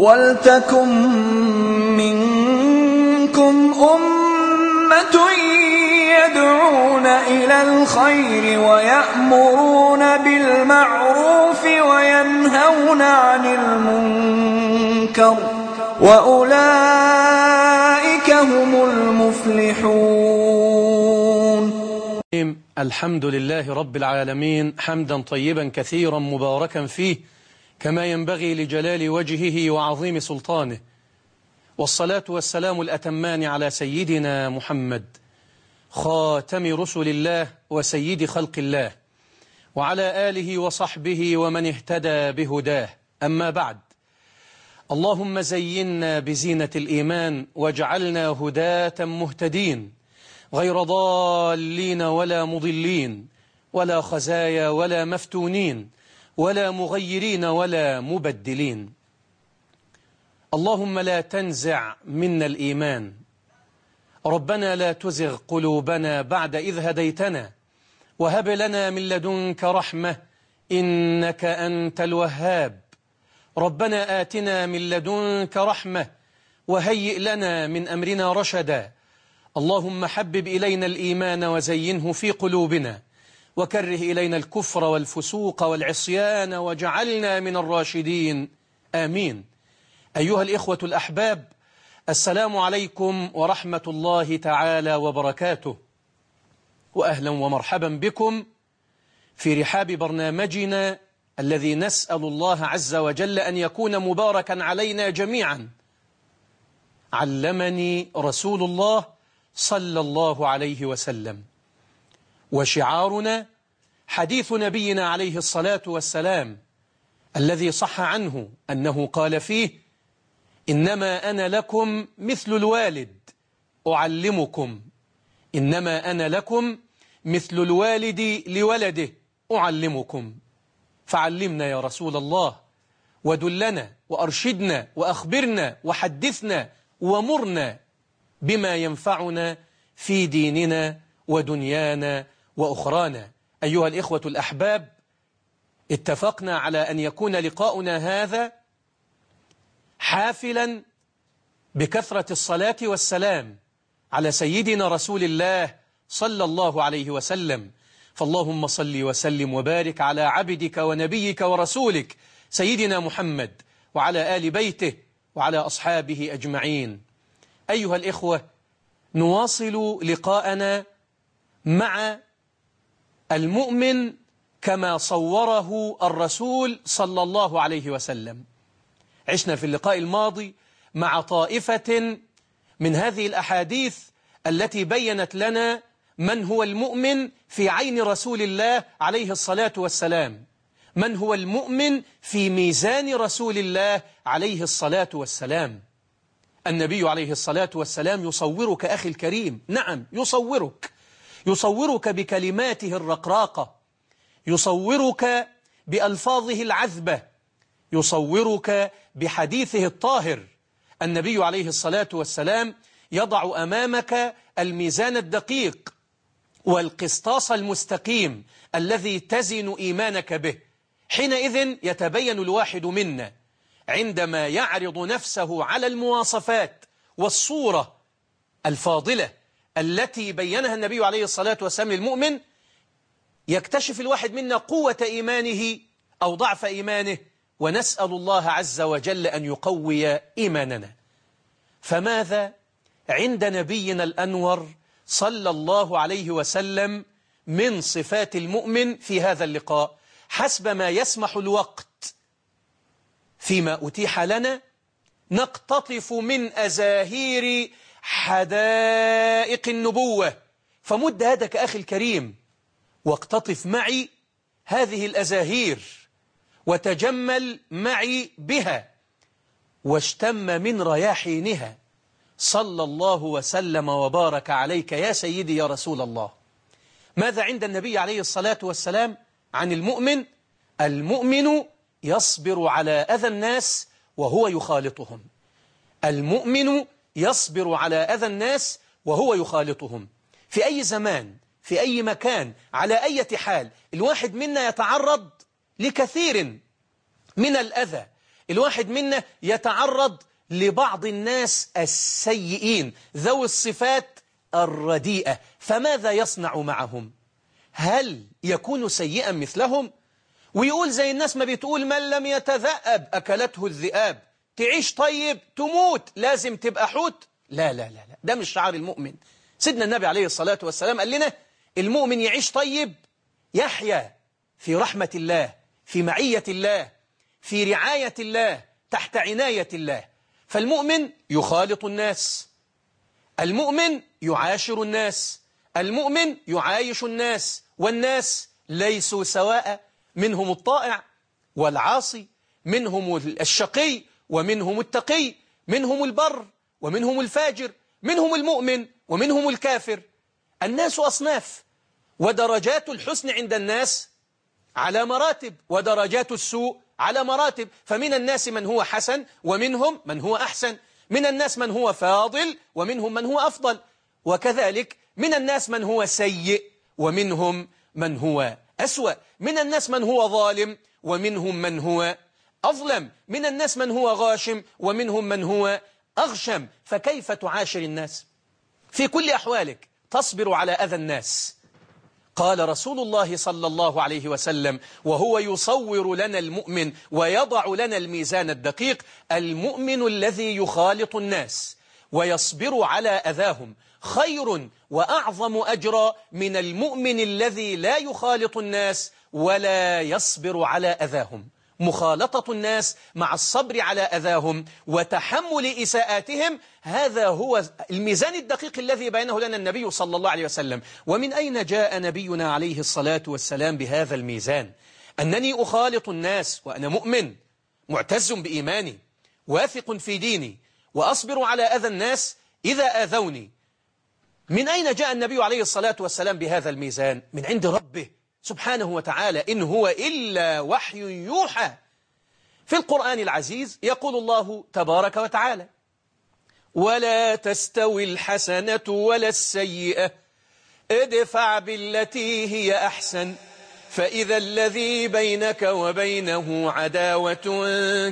ولتكن منكم أمة يدعون إلى الخير ويأمرون بالمعروف وينهون عن المنكر وأولئك هم المفلحون الحمد لله رب العالمين حمدا طيبا كثيرا مباركا فيه كما ينبغي لجلال وجهه وعظيم سلطانه والصلاة والسلام الأتمان على سيدنا محمد خاتم رسل الله وسيد خلق الله وعلى آله وصحبه ومن اهتدى بهداه أما بعد اللهم زينا بزينة الإيمان واجعلنا هداة مهتدين غير ضالين ولا مضلين ولا خزايا ولا مفتونين ولا مغيرين ولا مبدلين اللهم لا تنزع منا الإيمان ربنا لا تزغ قلوبنا بعد إذ هديتنا وهب لنا من لدنك رحمة إنك أنت الوهاب ربنا آتنا من لدنك رحمة وهيئ لنا من أمرنا رشدا اللهم حبب إلينا الإيمان وزينه في قلوبنا وكره إلينا الكفر والفسوق والعصيان وجعلنا من الراشدين آمين أيها الإخوة الأحباب السلام عليكم ورحمة الله تعالى وبركاته وأهلا ومرحبا بكم في رحاب برنامجنا الذي نسأل الله عز وجل أن يكون مباركا علينا جميعا علمني رسول الله صلى الله عليه وسلم وشعارنا حديث نبينا عليه الصلاة والسلام الذي صح عنه أنه قال فيه إنما أنا لكم مثل الوالد أعلمكم إنما أنا لكم مثل الوالد لولده أعلمكم فعلمنا يا رسول الله ودلنا وأرشدنا وأخبرنا وحدثنا ومرنا بما ينفعنا في ديننا ودنيانا وأخرانا أيها الإخوة الأحباب اتفقنا على أن يكون لقاؤنا هذا حافلا بكثرة الصلاة والسلام على سيدنا رسول الله صلى الله عليه وسلم فاللهم صل وسلم وبارك على عبدك ونبيك ورسولك سيدنا محمد وعلى آل بيته وعلى أصحابه أجمعين أيها الإخوة نواصل لقاءنا مع المؤمن كما صوره الرسول صلى الله عليه وسلم عشنا في اللقاء الماضي مع طائفة من هذه الأحاديث التي بينت لنا من هو المؤمن في عين رسول الله عليه الصلاة والسلام من هو المؤمن في ميزان رسول الله عليه الصلاة والسلام النبي عليه الصلاة والسلام يصورك أخي الكريم نعم يصورك يصورك بكلماته الرقراقة يصورك بألفاظه العذبة يصورك بحديثه الطاهر النبي عليه الصلاة والسلام يضع أمامك الميزان الدقيق والقسطاس المستقيم الذي تزن إيمانك به حينئذ يتبين الواحد منا عندما يعرض نفسه على المواصفات والصورة الفاضلة التي بينها النبي عليه الصلاة والسلام للمؤمن يكتشف الواحد منا قوة إيمانه أو ضعف إيمانه ونسأل الله عز وجل أن يقوي إيماننا فماذا عند نبينا الأنور صلى الله عليه وسلم من صفات المؤمن في هذا اللقاء حسب ما يسمح الوقت فيما أتيح لنا نقتطف من أزاهير حدائق النبوة فمد يدك أخي الكريم واقتطف معي هذه الأزاهير وتجمل معي بها واشتم من رياحينها صلى الله وسلم وبارك عليك يا سيدي يا رسول الله ماذا عند النبي عليه الصلاة والسلام عن المؤمن المؤمن يصبر على أذى الناس وهو يخالطهم المؤمن يصبر على أذى الناس وهو يخالطهم في أي زمان في أي مكان على أي حال الواحد منا يتعرض لكثير من الأذى الواحد منا يتعرض لبعض الناس السيئين ذوي الصفات الرديئة فماذا يصنع معهم هل يكون سيئا مثلهم ويقول زي الناس ما بتقول من لم يتذأب أكلته الذئاب تعيش طيب تموت لازم تبقى حوت لا لا لا لا ده مش شعار المؤمن سيدنا النبي عليه الصلاة والسلام قال لنا المؤمن يعيش طيب يحيا في رحمة الله في معية الله في رعاية الله تحت عناية الله فالمؤمن يخالط الناس المؤمن يعاشر الناس المؤمن يعايش الناس والناس ليسوا سواء منهم الطائع والعاصي منهم الشقي ومنهم التقي منهم البر ومنهم الفاجر منهم المؤمن ومنهم الكافر الناس أصناف ودرجات الحسن عند الناس على مراتب ودرجات السوء على مراتب فمن الناس من هو حسن ومنهم من هو أحسن من الناس من هو فاضل ومنهم من هو أفضل وكذلك من الناس من هو سيء ومنهم من هو أسوأ من الناس من هو ظالم ومنهم من هو أظلم من الناس من هو غاشم ومنهم من هو أغشم فكيف تعاشر الناس في كل أحوالك تصبر على أذى الناس قال رسول الله صلى الله عليه وسلم وهو يصور لنا المؤمن ويضع لنا الميزان الدقيق المؤمن الذي يخالط الناس ويصبر على أذاهم خير وأعظم أجرا من المؤمن الذي لا يخالط الناس ولا يصبر على أذاهم مخالطة الناس مع الصبر على أذاهم وتحمل إساءاتهم هذا هو الميزان الدقيق الذي بينه لنا النبي صلى الله عليه وسلم ومن أين جاء نبينا عليه الصلاة والسلام بهذا الميزان أنني أخالط الناس وأنا مؤمن معتز بإيماني واثق في ديني وأصبر على أذى الناس إذا آذوني من أين جاء النبي عليه الصلاة والسلام بهذا الميزان من عند ربه سبحانه وتعالى إن هو إلا وحي يوحى في القرآن العزيز يقول الله تبارك وتعالى ولا تستوي الحسنة ولا السيئة ادفع بالتي هي أحسن فإذا الذي بينك وبينه عداوة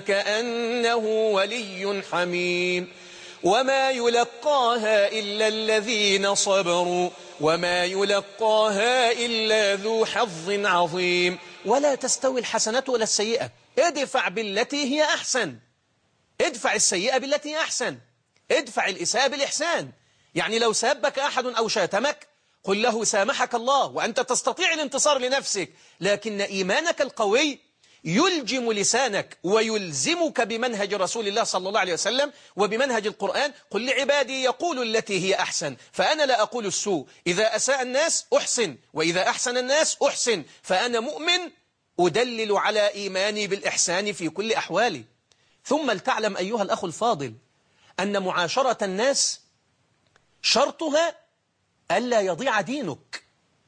كأنه ولي حميم وما يلقاها إلا الذين صبروا وما يلقاها إلا ذو حظ عظيم ولا تستوي الحسنة ولا السيئة ادفع بالتي هي أحسن ادفع السيئة بالتي هي أحسن ادفع الإساءة بالإحسان يعني لو سابك أحد أو شاتمك قل له سامحك الله وأنت تستطيع الانتصار لنفسك لكن إيمانك القوي يلجم لسانك ويلزمك بمنهج رسول الله صلى الله عليه وسلم وبمنهج القرآن قل لعبادي يقول التي هي أحسن فأنا لا أقول السوء إذا أساء الناس أحسن وإذا أحسن الناس أحسن فأنا مؤمن أدلل على إيماني بالإحسان في كل أحوالي ثم لتعلم أيها الأخ الفاضل أن معاشرة الناس شرطها ألا يضيع دينك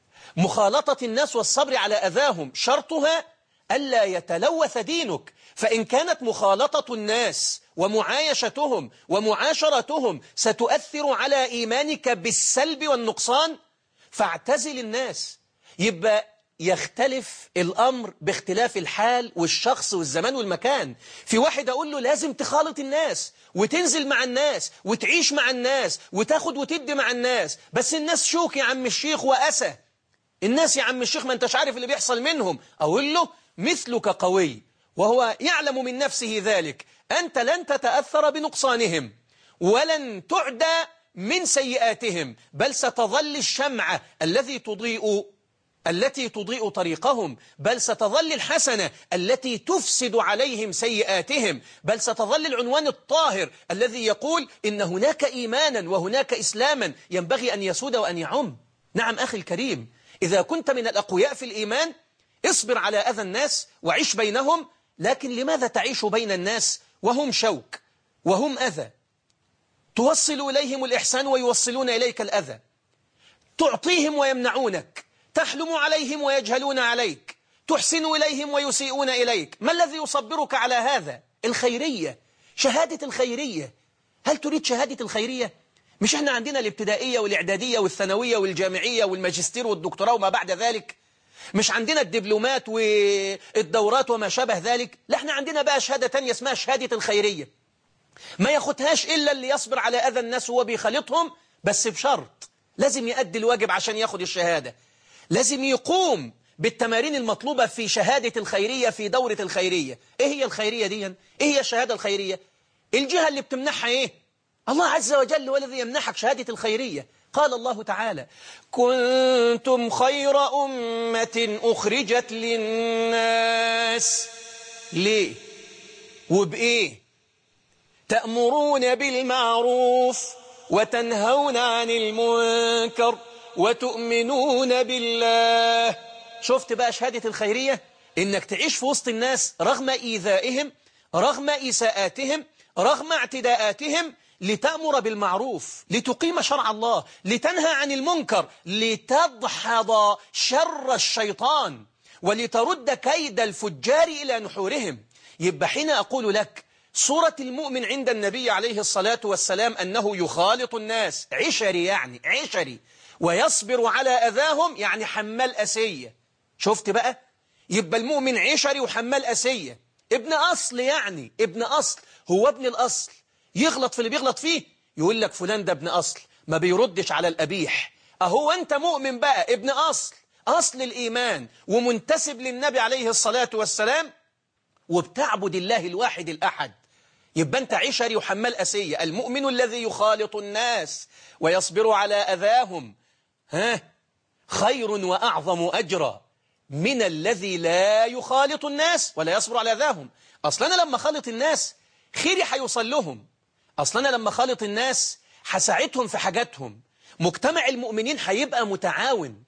مخالطة الناس والصبر على أذاهم شرطها ألا يتلوث دينك فإن كانت مخالطة الناس ومعايشتهم ومعاشرتهم ستؤثر على إيمانك بالسلب والنقصان فاعتزل الناس يبقى يختلف الأمر باختلاف الحال والشخص والزمان والمكان في واحد أقول له لازم تخالط الناس وتنزل مع الناس وتعيش مع الناس وتاخد وتدي مع الناس بس الناس شوك يا عم الشيخ وأسى الناس يا عم الشيخ ما انتش عارف اللي بيحصل منهم أقول له مثلك قوي وهو يعلم من نفسه ذلك أنت لن تتأثر بنقصانهم ولن تعدى من سيئاتهم بل ستظل الشمعة الذي تضيء التي تضيء طريقهم بل ستظل الحسنة التي تفسد عليهم سيئاتهم بل ستظل العنوان الطاهر الذي يقول إن هناك إيمانا وهناك إسلاما ينبغي أن يسود وأن يعم نعم أخي الكريم إذا كنت من الأقوياء في الإيمان اصبر على أذى الناس وعيش بينهم لكن لماذا تعيش بين الناس وهم شوك وهم أذى توصل إليهم الإحسان ويوصلون إليك الأذى تعطيهم ويمنعونك تحلم عليهم ويجهلون عليك تحسن إليهم ويسيئون إليك ما الذي يصبرك على هذا الخيرية شهادة الخيرية هل تريد شهادة الخيرية مش احنا عندنا الابتدائية والإعدادية والثانوية والجامعية والماجستير والدكتوراه وما بعد ذلك مش عندنا الدبلومات والدورات وما شابه ذلك لا احنا عندنا بقى شهادة تانية اسمها شهادة الخيرية ما ياخدهاش إلا اللي يصبر على أذى الناس وهو بيخالطهم بس بشرط لازم يؤدي الواجب عشان ياخد الشهادة لازم يقوم بالتمارين المطلوبة في شهادة الخيرية في دورة الخيرية ايه هي الخيرية دي ايه هي الشهادة الخيرية الجهة اللي بتمنحها ايه الله عز وجل هو الذي يمنحك شهادة الخيرية قال الله تعالى كنتم خير أمة أخرجت للناس ليه وبإيه تأمرون بالمعروف وتنهون عن المنكر وتؤمنون بالله شفت بقى شهادة الخيرية إنك تعيش في وسط الناس رغم إيذائهم رغم إساءاتهم رغم اعتداءاتهم لتأمر بالمعروف لتقيم شرع الله لتنهى عن المنكر لتدحض شر الشيطان ولترد كيد الفجار إلى نحورهم يبقى حين أقول لك صورة المؤمن عند النبي عليه الصلاة والسلام أنه يخالط الناس عشري يعني عشري ويصبر على أذاهم يعني حمال أسية شفت بقى يبقى المؤمن عشري وحمال أسية ابن أصل يعني ابن أصل هو ابن الأصل يغلط في اللي بيغلط فيه يقول لك فلان ده ابن أصل ما بيردش على الأبيح أهو أنت مؤمن بقى ابن أصل أصل الإيمان ومنتسب للنبي عليه الصلاة والسلام وبتعبد الله الواحد الأحد يبقى أنت عشري وحمال أسية المؤمن الذي يخالط الناس ويصبر على أذاهم ها خير وأعظم أجرا من الذي لا يخالط الناس ولا يصبر على أذاهم أصلا أنا لما خالط الناس خيري هيوصل لهم أصلا أنا لما خالط الناس هساعدهم في حاجاتهم مجتمع المؤمنين هيبقى متعاون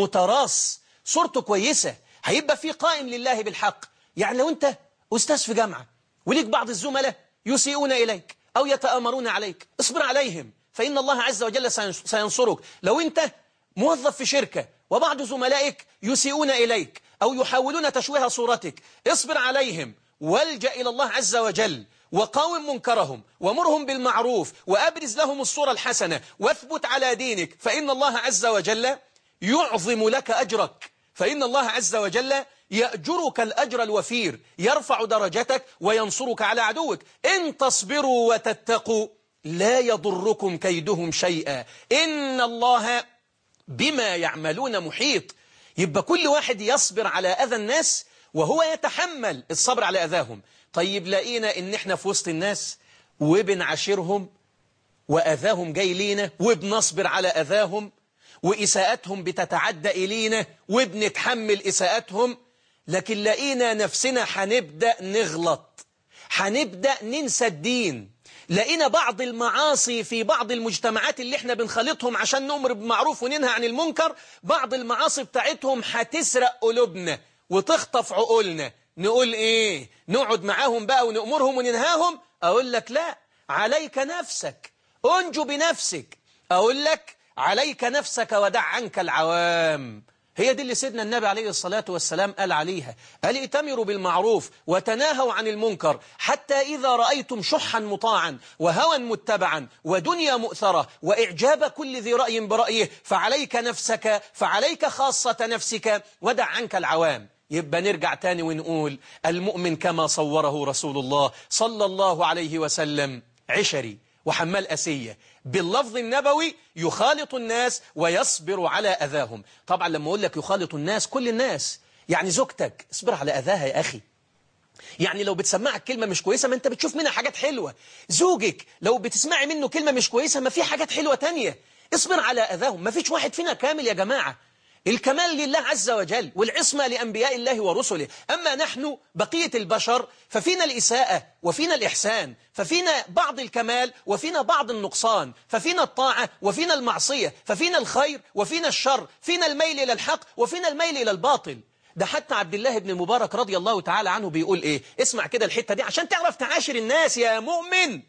متراص صورته كويسة هيبقى في قائم لله بالحق يعني لو أنت أستاذ في جامعة وليك بعض الزملاء يسيئون إليك أو يتآمرون عليك اصبر عليهم فإن الله عز وجل سينصرك لو أنت موظف في شركة وبعض زملائك يسيئون إليك أو يحاولون تشويه صورتك اصبر عليهم والجأ إلى الله عز وجل وقاوم منكرهم ومرهم بالمعروف وأبرز لهم الصورة الحسنة واثبت على دينك فإن الله عز وجل يعظم لك أجرك فإن الله عز وجل يأجرك الأجر الوفير يرفع درجتك وينصرك على عدوك إن تصبروا وتتقوا لا يضركم كيدهم شيئا إن الله بما يعملون محيط يبقى كل واحد يصبر على أذى الناس وهو يتحمل الصبر على أذاهم طيب لقينا إن إحنا في وسط الناس وبنعاشرهم وأذاهم جاي لينا وبنصبر على أذاهم وإساءتهم بتتعدى إلينا وبنتحمل إساءتهم لكن لقينا نفسنا هنبدأ نغلط هنبدأ ننسى الدين لقينا بعض المعاصي في بعض المجتمعات اللي احنا بنخلطهم عشان نؤمر بالمعروف وننهى عن المنكر بعض المعاصي بتاعتهم هتسرق قلوبنا وتخطف عقولنا نقول ايه نقعد معاهم بقى ونأمرهم وننهاهم اقول لك لا عليك نفسك انجو بنفسك اقول لك عليك نفسك ودع عنك العوام هي دي اللي سيدنا النبي عليه الصلاة والسلام قال عليها قال ائتمروا بالمعروف وتناهوا عن المنكر حتى إذا رأيتم شحا مطاعا وهوى متبعا ودنيا مؤثرة وإعجاب كل ذي رأي برأيه فعليك نفسك فعليك خاصة نفسك ودع عنك العوام يبقى نرجع تاني ونقول المؤمن كما صوره رسول الله صلى الله عليه وسلم عشري وحمال أسية باللفظ النبوي يخالط الناس ويصبر على أذاهم طبعا لما أقول لك يخالط الناس كل الناس يعني زوجتك اصبر على أذاها يا أخي يعني لو بتسمعك كلمة مش كويسة ما انت بتشوف منها حاجات حلوة زوجك لو بتسمعي منه كلمة مش كويسة ما في حاجات حلوة تانية اصبر على أذاهم ما فيش واحد فينا كامل يا جماعة الكمال لله عز وجل والعصمة لأنبياء الله ورسله أما نحن بقية البشر ففينا الإساءة وفينا الإحسان ففينا بعض الكمال وفينا بعض النقصان ففينا الطاعة وفينا المعصية ففينا الخير وفينا الشر فينا الميل إلى الحق وفينا الميل إلى الباطل ده حتى عبد الله بن المبارك رضي الله تعالى عنه بيقول إيه اسمع كده الحتة دي عشان تعرف تعاشر الناس يا مؤمن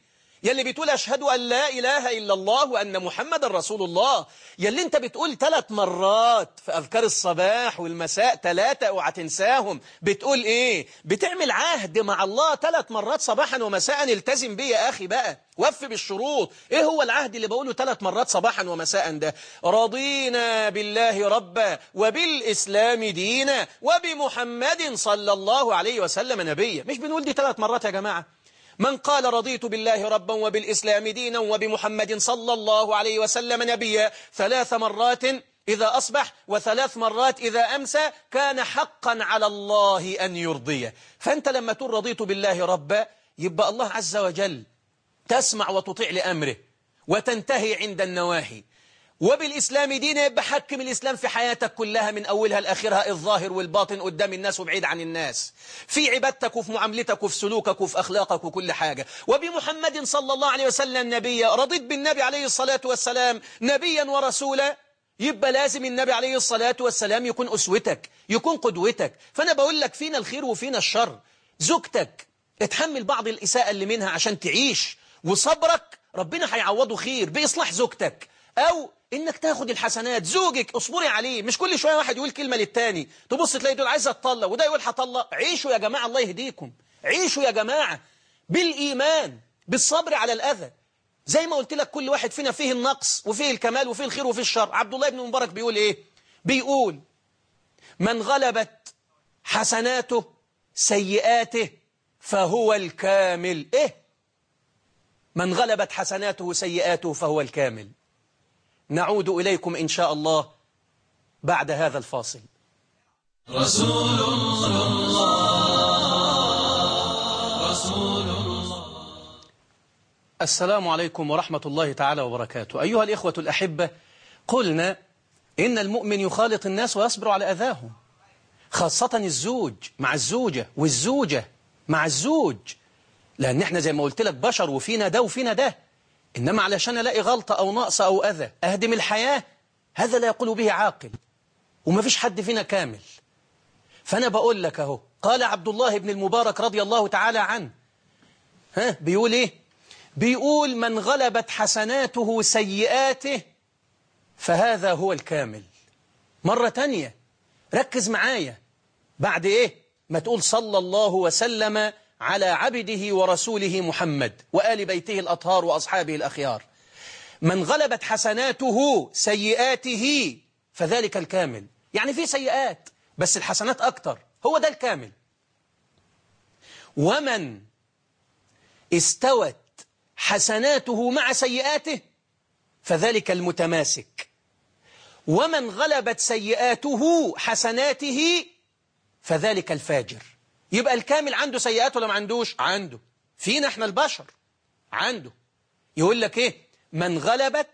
يلي بتقول أشهد أن لا إله إلا الله وأن محمد رسول الله يلي أنت بتقول ثلاث مرات في أذكار الصباح والمساء ثلاثة اوعى تنساهم بتقول إيه بتعمل عهد مع الله ثلاث مرات صباحا ومساء التزم بيه يا أخي بقى وف بالشروط إيه هو العهد اللي بقوله ثلاث مرات صباحا ومساء ده رضينا بالله ربا وبالإسلام دينا وبمحمد صلى الله عليه وسلم نبيا مش بنقول دي ثلاث مرات يا جماعة من قال رضيت بالله ربا وبالإسلام دينا وبمحمد صلى الله عليه وسلم نبيا ثلاث مرات إذا أصبح وثلاث مرات إذا أمسى كان حقا على الله أن يرضيه فأنت لما تقول رضيت بالله ربا يبقى الله عز وجل تسمع وتطيع لأمره وتنتهي عند النواهي وبالإسلام دين يبقى حكم الإسلام في حياتك كلها من أولها لآخرها الظاهر والباطن قدام الناس وبعيد عن الناس في عبادتك وفي معاملتك وفي سلوكك وفي أخلاقك وكل حاجة وبمحمد صلى الله عليه وسلم نبيا رضيت بالنبي عليه الصلاة والسلام نبيا ورسولا يبقى لازم النبي عليه الصلاة والسلام يكون أسوتك يكون قدوتك فأنا بقول لك فينا الخير وفينا الشر زوجتك اتحمل بعض الإساءة اللي منها عشان تعيش وصبرك ربنا هيعوضه خير بإصلاح زوجتك أو إنك تاخد الحسنات زوجك اصبري عليه مش كل شوية واحد يقول كلمة للتاني تبص تلاقي دول عايزة تطلق وده يقول هطلق عيشوا يا جماعة الله يهديكم عيشوا يا جماعة بالإيمان بالصبر على الأذى زي ما قلت لك كل واحد فينا فيه النقص وفيه الكمال وفيه الخير وفيه الشر عبد الله بن مبارك بيقول إيه بيقول من غلبت حسناته سيئاته فهو الكامل إيه من غلبت حسناته سيئاته فهو الكامل نعود إليكم إن شاء الله بعد هذا الفاصل رسول الله رسول الله السلام عليكم ورحمة الله تعالى وبركاته أيها الإخوة الأحبة قلنا إن المؤمن يخالط الناس ويصبر على أذاهم خاصة الزوج مع الزوجة والزوجة مع الزوج لأن احنا زي ما قلت لك بشر وفينا ده وفينا ده إنما علشان ألاقي غلطة أو نقص أو أذى أهدم الحياة هذا لا يقول به عاقل وما فيش حد فينا كامل فأنا بقول لك أهو قال عبد الله بن المبارك رضي الله تعالى عنه ها بيقول إيه بيقول من غلبت حسناته سيئاته فهذا هو الكامل مرة تانية ركز معايا بعد إيه ما تقول صلى الله وسلم على عبده ورسوله محمد وآل بيته الأطهار وأصحابه الأخيار من غلبت حسناته سيئاته فذلك الكامل يعني في سيئات بس الحسنات أكتر هو ده الكامل ومن استوت حسناته مع سيئاته فذلك المتماسك ومن غلبت سيئاته حسناته فذلك الفاجر يبقى الكامل عنده سيئات ولا ما عندوش عنده فينا احنا البشر عنده يقول لك ايه من غلبت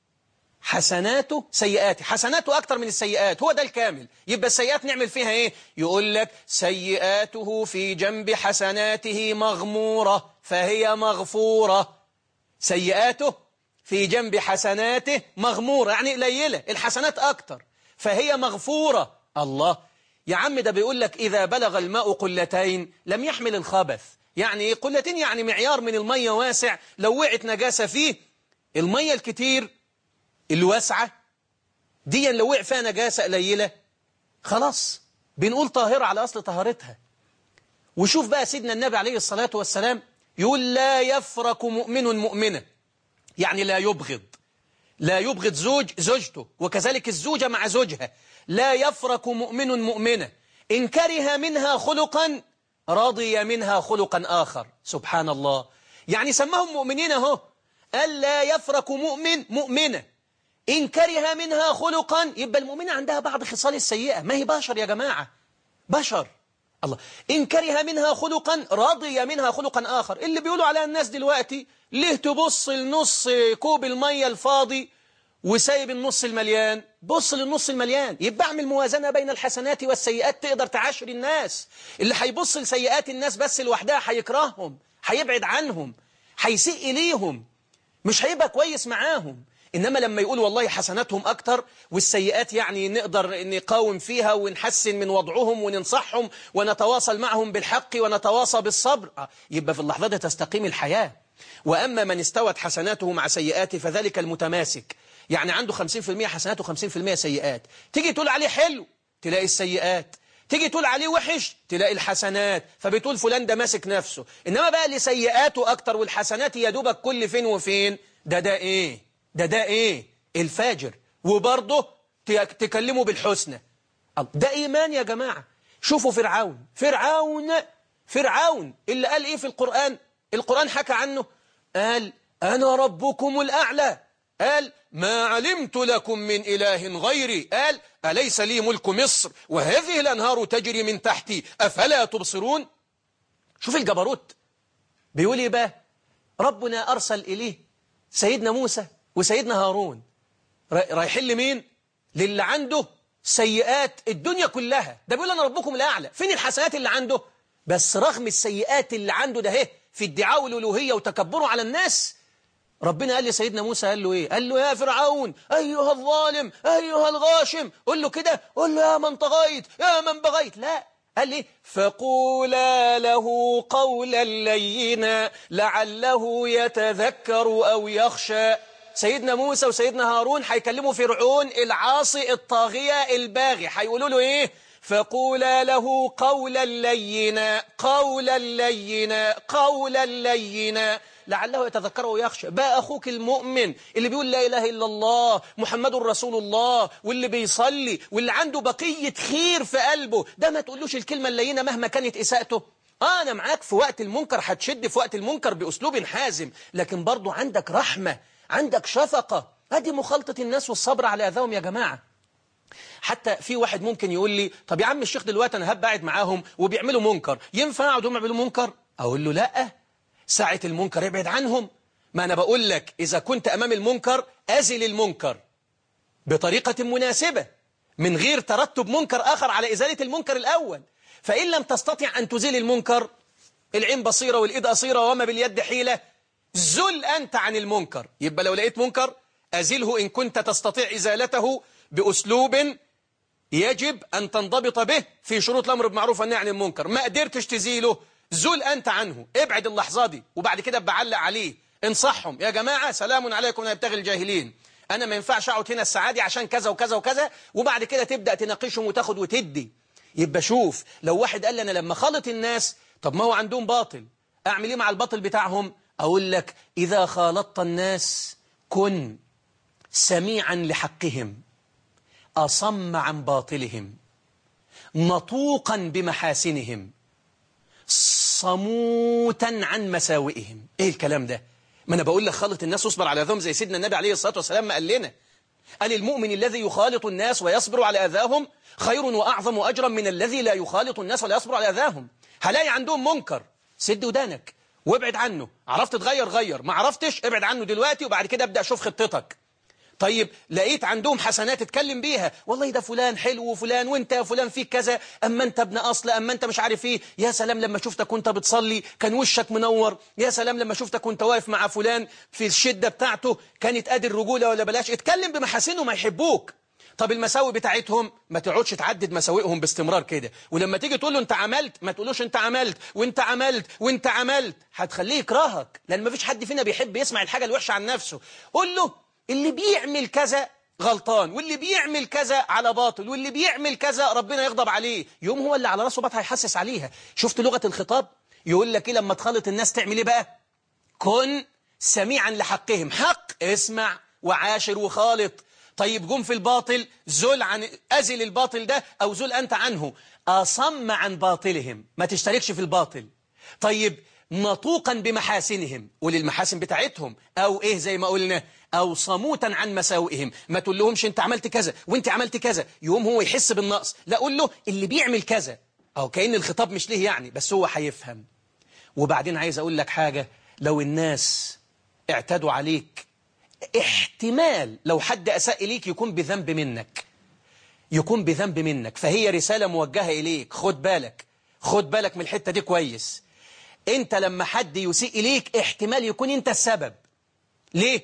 حسناته سيئاته حسناته أكتر من السيئات هو ده الكامل يبقى السيئات نعمل فيها ايه يقول لك سيئاته في جنب حسناته مغمورة فهي مغفورة سيئاته في جنب حسناته مغمورة يعني قليلة الحسنات أكتر فهي مغفورة الله يا عم ده بيقول لك إذا بلغ الماء قلتين لم يحمل الخبث يعني إيه قلتين يعني معيار من المية واسع لو وقعت نجاسة فيه المية الكتير الواسعة دي لو وقع فيها نجاسة قليلة خلاص بنقول طاهرة على أصل طهارتها وشوف بقى سيدنا النبي عليه الصلاة والسلام يقول لا يفرق مؤمن مؤمنة يعني لا يبغض لا يبغض زوج زوجته وكذلك الزوجة مع زوجها لا يفرق مؤمن مؤمنة إن كره منها خلقا رضي منها خلقا آخر سبحان الله يعني سماهم مؤمنين اهو قال لا يفرق مؤمن مؤمنة إن كره منها خلقا يبقى المؤمنة عندها بعض خصال السيئة ما هي بشر يا جماعة بشر الله إن كره منها خلقا رضي منها خلقا آخر اللي بيقولوا على الناس دلوقتي ليه تبص لنص كوب المية الفاضي وسايب النص المليان بص للنص المليان يبقى اعمل موازنة بين الحسنات والسيئات تقدر تعاشر الناس اللي هيبص لسيئات الناس بس لوحدها هيكرههم هيبعد عنهم هيسيء إليهم مش هيبقى كويس معاهم إنما لما يقول والله حسناتهم أكتر والسيئات يعني نقدر نقاوم فيها ونحسن من وضعهم وننصحهم ونتواصل معهم بالحق ونتواصى بالصبر يبقى في اللحظة دي تستقيم الحياة وأما من استوت حسناته مع سيئاته فذلك المتماسك يعني عنده 50% حسنات و50% سيئات تيجي تقول عليه حلو تلاقي السيئات تيجي تقول عليه وحش تلاقي الحسنات فبتقول فلان ده ماسك نفسه إنما بقى اللي سيئاته أكتر والحسنات يا دوبك كل فين وفين ده ده إيه ده ده إيه الفاجر وبرضه تكلمه بالحسنى ده إيمان يا جماعة شوفوا فرعون فرعون فرعون اللي قال إيه في القرآن القرآن حكى عنه قال أنا ربكم الأعلى قال ما علمت لكم من إله غيري قال أليس لي ملك مصر وهذه الأنهار تجري من تحتي أفلا تبصرون شوف الجبروت بيقول إيه بقى ربنا أرسل إليه سيدنا موسى وسيدنا هارون رايحين لمين للي عنده سيئات الدنيا كلها ده بيقول أنا ربكم الأعلى فين الحسنات اللي عنده بس رغم السيئات اللي عنده ده اهي في ادعاء والألوهية وتكبره على الناس ربنا قال لسيدنا موسى قال له ايه قال له يا فرعون ايها الظالم ايها الغاشم قل له كده قل له يا من طغيت يا من بغيت لا قال لي فقولا له قولا لينا لعله يتذكر او يخشى سيدنا موسى وسيدنا هارون هيكلموا فرعون العاصي الطاغية الباغي هيقولوا له ايه فقولا له قولا لينا قولا لينا قولا لينا لعله يتذكر ويخشى بقى أخوك المؤمن اللي بيقول لا إله إلا الله محمد رسول الله واللي بيصلي واللي عنده بقية خير في قلبه ده ما تقولوش الكلمة اللينة مهما كانت إساءته آه أنا معاك في وقت المنكر هتشد في وقت المنكر بأسلوب حازم لكن برضو عندك رحمة عندك شفقة هذه مخالطة الناس والصبر على أذاهم يا جماعة حتى في واحد ممكن يقول لي طب يا عم الشيخ دلوقتي أنا هبقى قاعد معاهم وبيعملوا منكر ينفع اقعد هم يعملوا منكر أقول له لأ ساعة المنكر ابعد عنهم ما أنا بقول لك إذا كنت أمام المنكر أزل المنكر بطريقة مناسبة من غير ترتب منكر آخر على إزالة المنكر الأول فإن لم تستطع أن تزيل المنكر العين بصيرة والإيد قصيرة وما باليد حيلة زل أنت عن المنكر يبقى لو لقيت منكر أزله إن كنت تستطيع إزالته بأسلوب يجب أن تنضبط به في شروط الأمر بمعروف والنهي عن المنكر ما قدرتش تزيله زل أنت عنه ابعد اللحظة دي وبعد كده بعلق عليه انصحهم يا جماعة سلام عليكم لا يبتغي الجاهلين أنا ما ينفعش أقعد هنا السعادة عشان كذا وكذا وكذا وبعد كده تبدأ تناقشهم وتاخد وتدي يبقى شوف لو واحد قال لي أنا لما خالط الناس طب ما هو عندهم باطل أعمل إيه مع الباطل بتاعهم أقول لك إذا خالطت الناس كن سميعا لحقهم أصم عن باطلهم نطوقا بمحاسنهم صموتا عن مساوئهم ايه الكلام ده ما انا بقول لك خالط الناس واصبر على اذاهم زي سيدنا النبي عليه الصلاه والسلام ما قال لنا قال المؤمن الذي يخالط الناس ويصبر على اذاهم خير واعظم اجرا من الذي لا يخالط الناس ولا يصبر على اذاهم هلاقي عندهم منكر سد ودانك وابعد عنه عرفت تغير غير ما عرفتش ابعد عنه دلوقتي وبعد كده ابدا شوف خطتك طيب لقيت عندهم حسنات تتكلم بيها والله ده فلان حلو وفلان وانت يا فلان فيك كذا اما انت ابن اصل اما انت مش عارف ايه يا سلام لما شفتك وانت بتصلي كان وشك منور يا سلام لما شفتك وانت واقف مع فلان في الشدة بتاعته كانت قادر رجولة ولا بلاش اتكلم بمحاسنهم هيحبوك طب المساوئ بتاعتهم ما تقعدش تعدد مساوئهم باستمرار كده ولما تيجي تقول له انت عملت ما تقولوش انت عملت وانت عملت وانت عملت هتخليه يكرهك لان ما فيش حد فينا بيحب يسمع الحاجة الوحشة عن نفسه قول له اللي بيعمل كذا غلطان واللي بيعمل كذا على باطل واللي بيعمل كذا ربنا يغضب عليه يوم هو اللي على راسه بطل هيحسس عليها شفت لغة الخطاب يقول لك ايه لما تخلط الناس تعمل ايه بقى كن سميعا لحقهم حق اسمع وعاشر وخالط طيب جم في الباطل زل عن أزل الباطل ده أو زل أنت عنه أصم عن باطلهم ما تشتركش في الباطل طيب نطوقا بمحاسنهم وللمحاسن بتاعتهم أو إيه زي ما قلنا أو صموتا عن مساوئهم ما تقول لهمش أنت عملت كذا وأنت عملت كذا يوم هو يحس بالنقص لا قول له اللي بيعمل كذا أو كأن الخطاب مش ليه يعني بس هو هيفهم وبعدين عايز أقول لك حاجة لو الناس اعتدوا عليك احتمال لو حد أساء إليك يكون بذنب منك يكون بذنب منك فهي رسالة موجهة إليك خد بالك خد بالك من الحتة دي كويس انت لما حد يسيء إليك احتمال يكون انت السبب ليه؟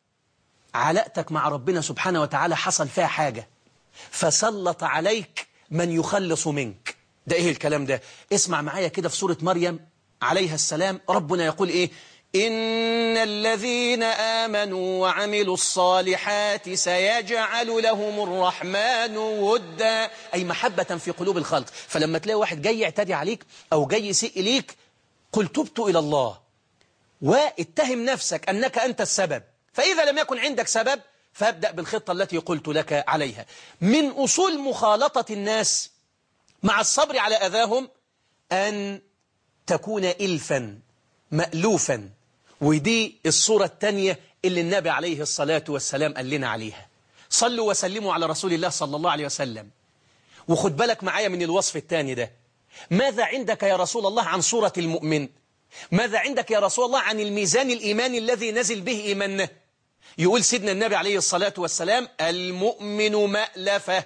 علاقتك مع ربنا سبحانه وتعالى حصل فيها حاجة فسلط عليك من يخلص منك ده ايه الكلام ده اسمع معايا كده في سورة مريم عليها السلام ربنا يقول ايه إن الذين آمنوا وعملوا الصالحات سيجعل لهم الرحمن ودا أي محبة في قلوب الخلق فلما تلاقي واحد جاي يعتدي عليك أو جاي يسيء إليك قل تبت إلى الله واتهم نفسك أنك أنت السبب فإذا لم يكن عندك سبب فابدأ بالخطة التي قلت لك عليها من أصول مخالطة الناس مع الصبر على أذاهم أن تكون إلفا مألوفا ودي الصورة الثانية اللي النبي عليه الصلاة والسلام قال لنا عليها صلوا وسلموا على رسول الله صلى الله عليه وسلم وخد بالك معايا من الوصف الثاني ده ماذا عندك يا رسول الله عن صورة المؤمن ماذا عندك يا رسول الله عن الميزان الإيماني الذي نزل به إيمانه يقول سيدنا النبي عليه الصلاة والسلام المؤمن مألفة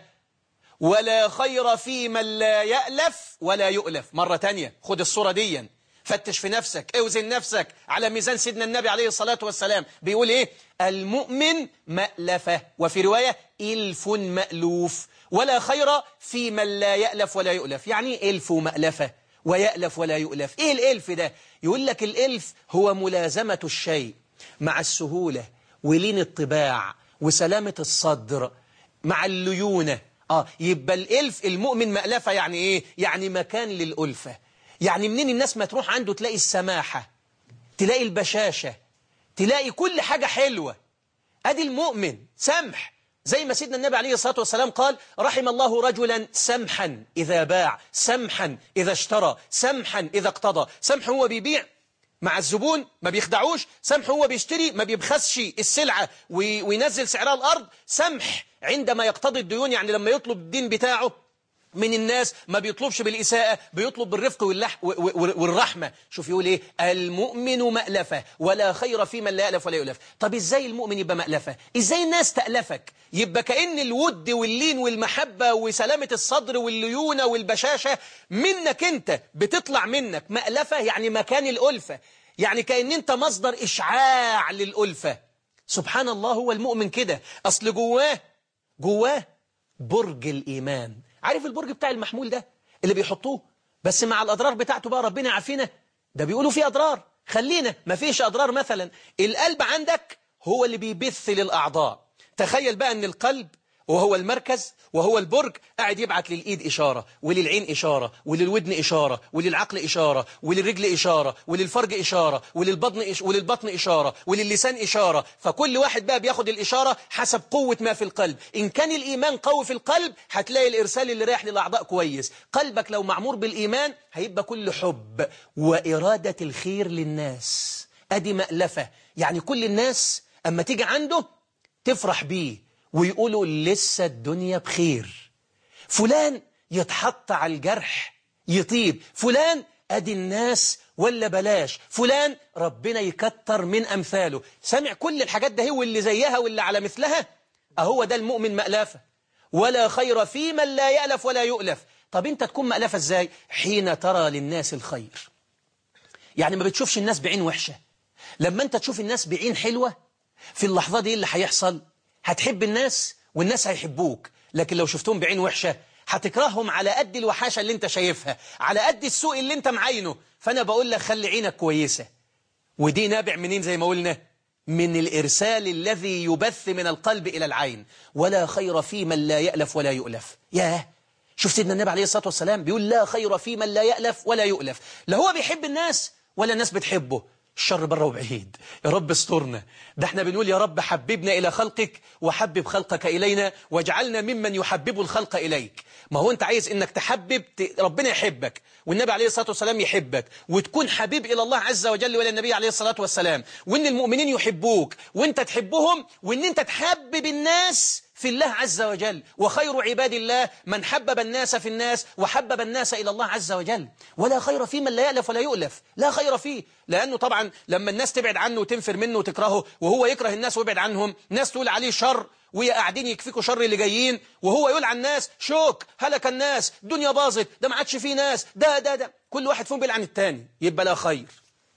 ولا خير في من لا يألف ولا يؤلف مرة تانية خد الصورة دي فتش في نفسك اوزن نفسك على ميزان سيدنا النبي عليه الصلاة والسلام بيقول ايه المؤمن مألفة وفي رواية إلف مألوف ولا خير في من لا يألف ولا يؤلف يعني إيه إلف مألفة ويألف ولا يؤلف ايه الإلف ده يقول لك الإلف هو ملازمة الشيء مع السهولة ولين الطباع وسلامة الصدر مع الليونة آه يبقى الإلف المؤمن مألفة يعني إيه يعني مكان للألفة يعني منين الناس ما تروح عنده تلاقي السماحة تلاقي البشاشة تلاقي كل حاجة حلوة أدي المؤمن سمح زي ما سيدنا النبي عليه الصلاة والسلام قال رحم الله رجلا سمحا إذا باع سمحا إذا اشترى سمحا إذا اقتضى سمح هو بيبيع مع الزبون ما بيخدعوش سمح هو بيشتري ما بيبخسش السلعة وينزل سعرها الأرض سمح عندما يقتضي الديون يعني لما يطلب الدين بتاعه من الناس ما بيطلبش بالإساءة بيطلب بالرفق واللح والرحمة شوف يقول إيه المؤمن مألفة ولا خير في من لا يألف ولا يؤلف طب إزاي المؤمن يبقى مألفة إزاي الناس تألفك يبقى كأن الود واللين والمحبة وسلامة الصدر والليونة والبشاشة منك أنت بتطلع منك مألفة يعني مكان الألفة يعني كأن أنت مصدر إشعاع للألفة سبحان الله هو المؤمن كده أصل جواه جواه برج الإيمان عارف البرج بتاع المحمول ده اللي بيحطوه بس مع الأضرار بتاعته بقى ربنا عافينا ده بيقولوا فيه أضرار خلينا ما فيش أضرار مثلا القلب عندك هو اللي بيبث للأعضاء تخيل بقى أن القلب وهو المركز وهو البرج قاعد يبعت للإيد إشارة وللعين إشارة وللودن إشارة وللعقل إشارة وللرجل إشارة وللفرج إشارة وللبطن, إش وللبطن إشارة وللسان إشارة فكل واحد بقى بياخد الإشارة حسب قوة ما في القلب إن كان الإيمان قوي في القلب هتلاقي الإرسال اللي رايح للأعضاء كويس قلبك لو معمور بالإيمان هيبقى كل حب وإرادة الخير للناس أدي مألفة يعني كل الناس أما تيجي عنده تفرح بيه ويقولوا لسه الدنيا بخير فلان يتحط على الجرح يطيب فلان أدي الناس ولا بلاش فلان ربنا يكتر من أمثاله سمع كل الحاجات ده هو اللي زيها واللي على مثلها أهو ده المؤمن مألافة ولا خير في من لا يألف ولا يؤلف طب انت تكون مألفة ازاي حين ترى للناس الخير يعني ما بتشوفش الناس بعين وحشة لما انت تشوف الناس بعين حلوة في اللحظة دي اللي هيحصل هتحب الناس والناس هيحبوك لكن لو شفتهم بعين وحشة هتكرههم على قد الوحاشة اللي انت شايفها على قد السوء اللي انت معينه فانا بقول لك خلي عينك كويسة ودي نابع منين زي ما قلنا من الإرسال الذي يبث من القلب إلى العين ولا خير في من لا يألف ولا يؤلف ياه شوف سيدنا النبي عليه الصلاة والسلام بيقول لا خير في من لا يألف ولا يؤلف لا هو بيحب الناس ولا الناس بتحبه الشر بره وبعيد يا رب استرنا ده احنا بنقول يا رب حببنا إلى خلقك وحبب خلقك إلينا واجعلنا ممن يحبب الخلق إليك ما هو انت عايز انك تحبب ت... ربنا يحبك والنبي عليه الصلاة والسلام يحبك وتكون حبيب إلى الله عز وجل وإلى النبي عليه الصلاة والسلام وإن المؤمنين يحبوك وإنت تحبهم وإن أنت تحبب الناس في الله عز وجل وخير عباد الله من حبب الناس في الناس وحبب الناس إلى الله عز وجل ولا خير فيه من لا يألف ولا يؤلف لا خير فيه لأنه طبعا لما الناس تبعد عنه وتنفر منه وتكرهه وهو يكره الناس ويبعد عنهم ناس تقول عليه شر وهي قاعدين يكفيكوا شر اللي جايين وهو يقول عن الناس شوك هلك الناس دنيا باظت ده ما عادش فيه ناس ده ده ده كل واحد فيهم بيلعن التاني يبقى لا خير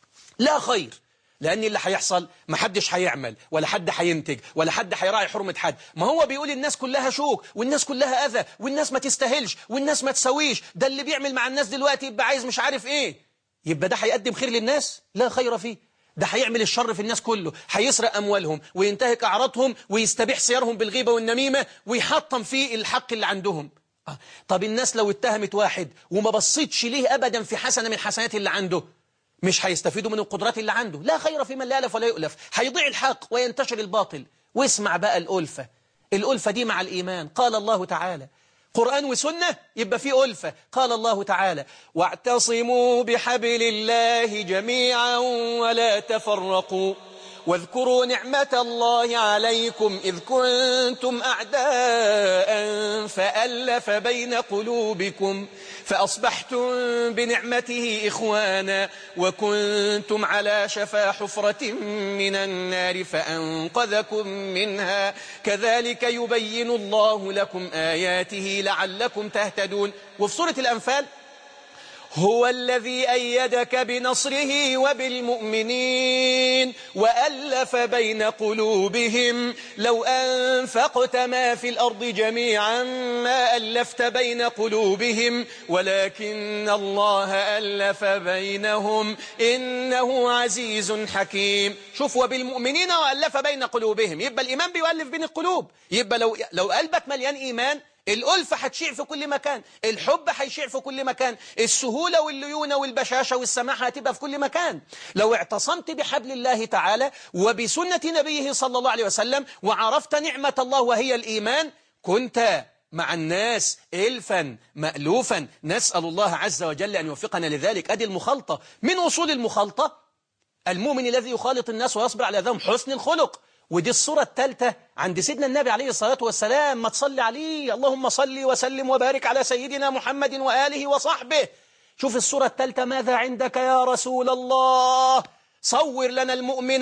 لا خير لأن اللي هيحصل ما حدش هيعمل ولا حد هينتج ولا حد هيراعي حرمة حد ما هو بيقول الناس كلها شوك والناس كلها أذى والناس ما تستاهلش والناس ما تسويش ده اللي بيعمل مع الناس دلوقتي يبقى عايز مش عارف إيه يبقى ده هيقدم خير للناس لا خير فيه ده هيعمل الشر في الناس كله هيسرق أموالهم وينتهك أعراضهم ويستبيح سيرهم بالغيبة والنميمة ويحطم في الحق اللي عندهم آه، طب الناس لو اتهمت واحد وما بصيتش ليه أبدا في حسنة من الحسنات اللي عنده مش هيستفيدوا من القدرات اللي عنده لا خير في من لا يألف ولا يؤلف هيضيع الحق وينتشر الباطل واسمع بقى الألفة الألفة دي مع الإيمان قال الله تعالى قرآن وسنة يبقى في ألفة قال الله تعالى واعتصموا بحبل الله جميعا ولا تفرقوا واذكروا نعمة الله عليكم إذ كنتم أعداء فألف بين قلوبكم فأصبحتم بنعمته إخوانا وكنتم على شفا حفرة من النار فأنقذكم منها كذلك يبين الله لكم آياته لعلكم تهتدون وفي سورة الأنفال هو الذي أيدك بنصره وبالمؤمنين وألف بين قلوبهم لو أنفقت ما في الأرض جميعا ما ألفت بين قلوبهم ولكن الله ألف بينهم إنه عزيز حكيم شوف وبالمؤمنين وألف بين قلوبهم يبقى الإيمان بيؤلف بين القلوب يبقى لو, لو قلبك مليان إيمان الألفة هتشيع في كل مكان الحب هيشيع في كل مكان السهولة والليونة والبشاشة والسماحة هتبقى في كل مكان لو اعتصمت بحبل الله تعالى وبسنة نبيه صلى الله عليه وسلم وعرفت نعمة الله وهي الإيمان كنت مع الناس إلفا مألوفا نسأل الله عز وجل أن يوفقنا لذلك أدي المخالطة من وصول المخالطة المؤمن الذي يخالط الناس ويصبر على ذهم حسن الخلق ودي الصورة الثالثة عند سيدنا النبي عليه الصلاة والسلام ما تصلي عليه اللهم صل وسلم وبارك على سيدنا محمد وآله وصحبه شوف الصورة الثالثة ماذا عندك يا رسول الله صور لنا المؤمن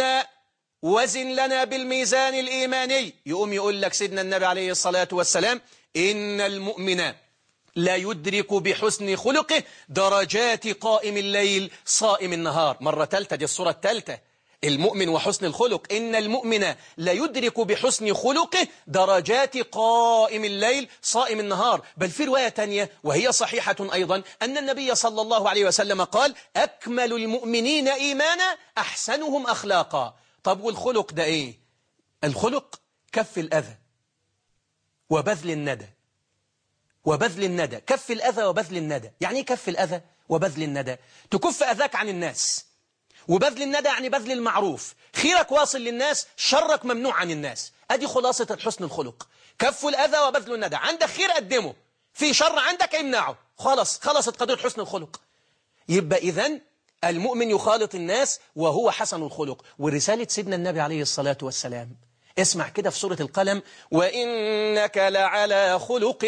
وزن لنا بالميزان الإيماني يقوم يقول لك سيدنا النبي عليه الصلاة والسلام إن المؤمن لا يدرك بحسن خلقه درجات قائم الليل صائم النهار مرة ثالثة دي الصورة الثالثة المؤمن وحسن الخلق إن المؤمن لا يدرك بحسن خلقه درجات قائم الليل صائم النهار بل في رواية تانية وهي صحيحة أيضا أن النبي صلى الله عليه وسلم قال أكمل المؤمنين إيمانا أحسنهم أخلاقا طب والخلق ده إيه الخلق كف الأذى وبذل الندى وبذل الندى كف الأذى وبذل الندى يعني إيه كف الأذى وبذل الندى تكف أذاك عن الناس وبذل الندى يعني بذل المعروف خيرك واصل للناس شرك ممنوع عن الناس أدي خلاصة الحسن الخلق كف الأذى وبذل الندى عندك خير قدمه في شر عندك امنعه خلاص خلصت قضية حسن الخلق يبقى إذن المؤمن يخالط الناس وهو حسن الخلق ورسالة سيدنا النبي عليه الصلاة والسلام اسمع كده في سورة القلم وإنك لعلى خلق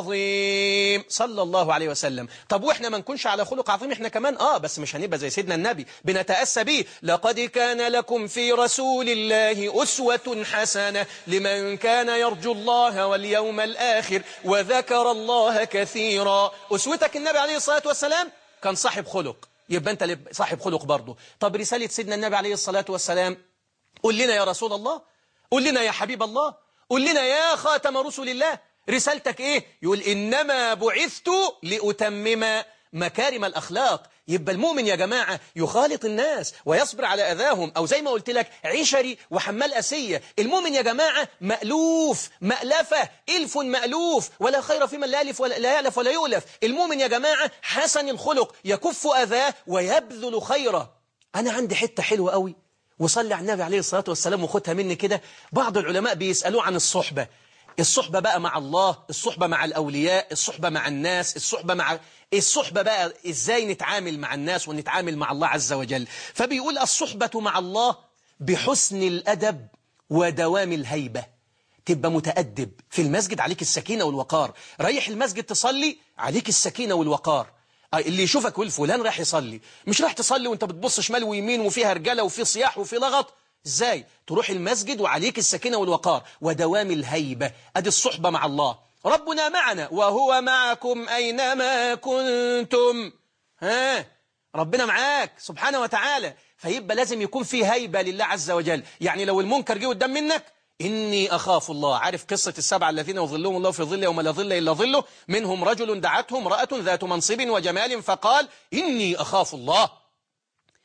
عظيم صلى الله عليه وسلم طب وإحنا ما نكونش على خلق عظيم إحنا كمان آه بس مش هنبقى زي سيدنا النبي بنتأسى به لقد كان لكم في رسول الله أسوة حسنة لمن كان يرجو الله واليوم الآخر وذكر الله كثيرا أسوتك النبي عليه الصلاة والسلام كان صاحب خلق يبقى أنت صاحب خلق برضه طب رسالة سيدنا النبي عليه الصلاة والسلام قل لنا يا رسول الله قل لنا يا حبيب الله قل لنا يا خاتم رسل الله رسالتك ايه يقول إنما بعثت لأتمم مكارم الأخلاق يبقى المؤمن يا جماعة يخالط الناس ويصبر على أذاهم أو زي ما قلت لك عشري وحمال أسية المؤمن يا جماعة مألوف مألفة إلف مألوف ولا خير في من لا يألف ولا, لا يألف ولا يؤلف المؤمن يا جماعة حسن الخلق يكف أذاه ويبذل خيره أنا عندي حتة حلوة قوي وصلي على النبي عليه الصلاة والسلام وخدها مني كده بعض العلماء بيسألوه عن الصحبة الصحبة بقى مع الله الصحبة مع الأولياء الصحبة مع الناس الصحبة مع الصحبة بقى إزاي نتعامل مع الناس ونتعامل مع الله عز وجل فبيقول الصحبة مع الله بحسن الأدب ودوام الهيبة تبقى متأدب في المسجد عليك السكينة والوقار رايح المسجد تصلي عليك السكينة والوقار اللي يشوفك يقول فلان راح يصلي مش راح تصلي وانت بتبص شمال ويمين وفيها رجاله وفي صياح وفي لغط ازاي تروح المسجد وعليك السكينة والوقار ودوام الهيبة ادي الصحبة مع الله ربنا معنا وهو معكم أينما كنتم ها ربنا معاك سبحانه وتعالى فيبقى لازم يكون في هيبة لله عز وجل يعني لو المنكر جه قدام منك إني أخاف الله عارف قصة السبعة الذين يظلهم الله في ظل يوم لا ظل إلا ظله منهم رجل دعته امرأة ذات منصب وجمال فقال إني أخاف الله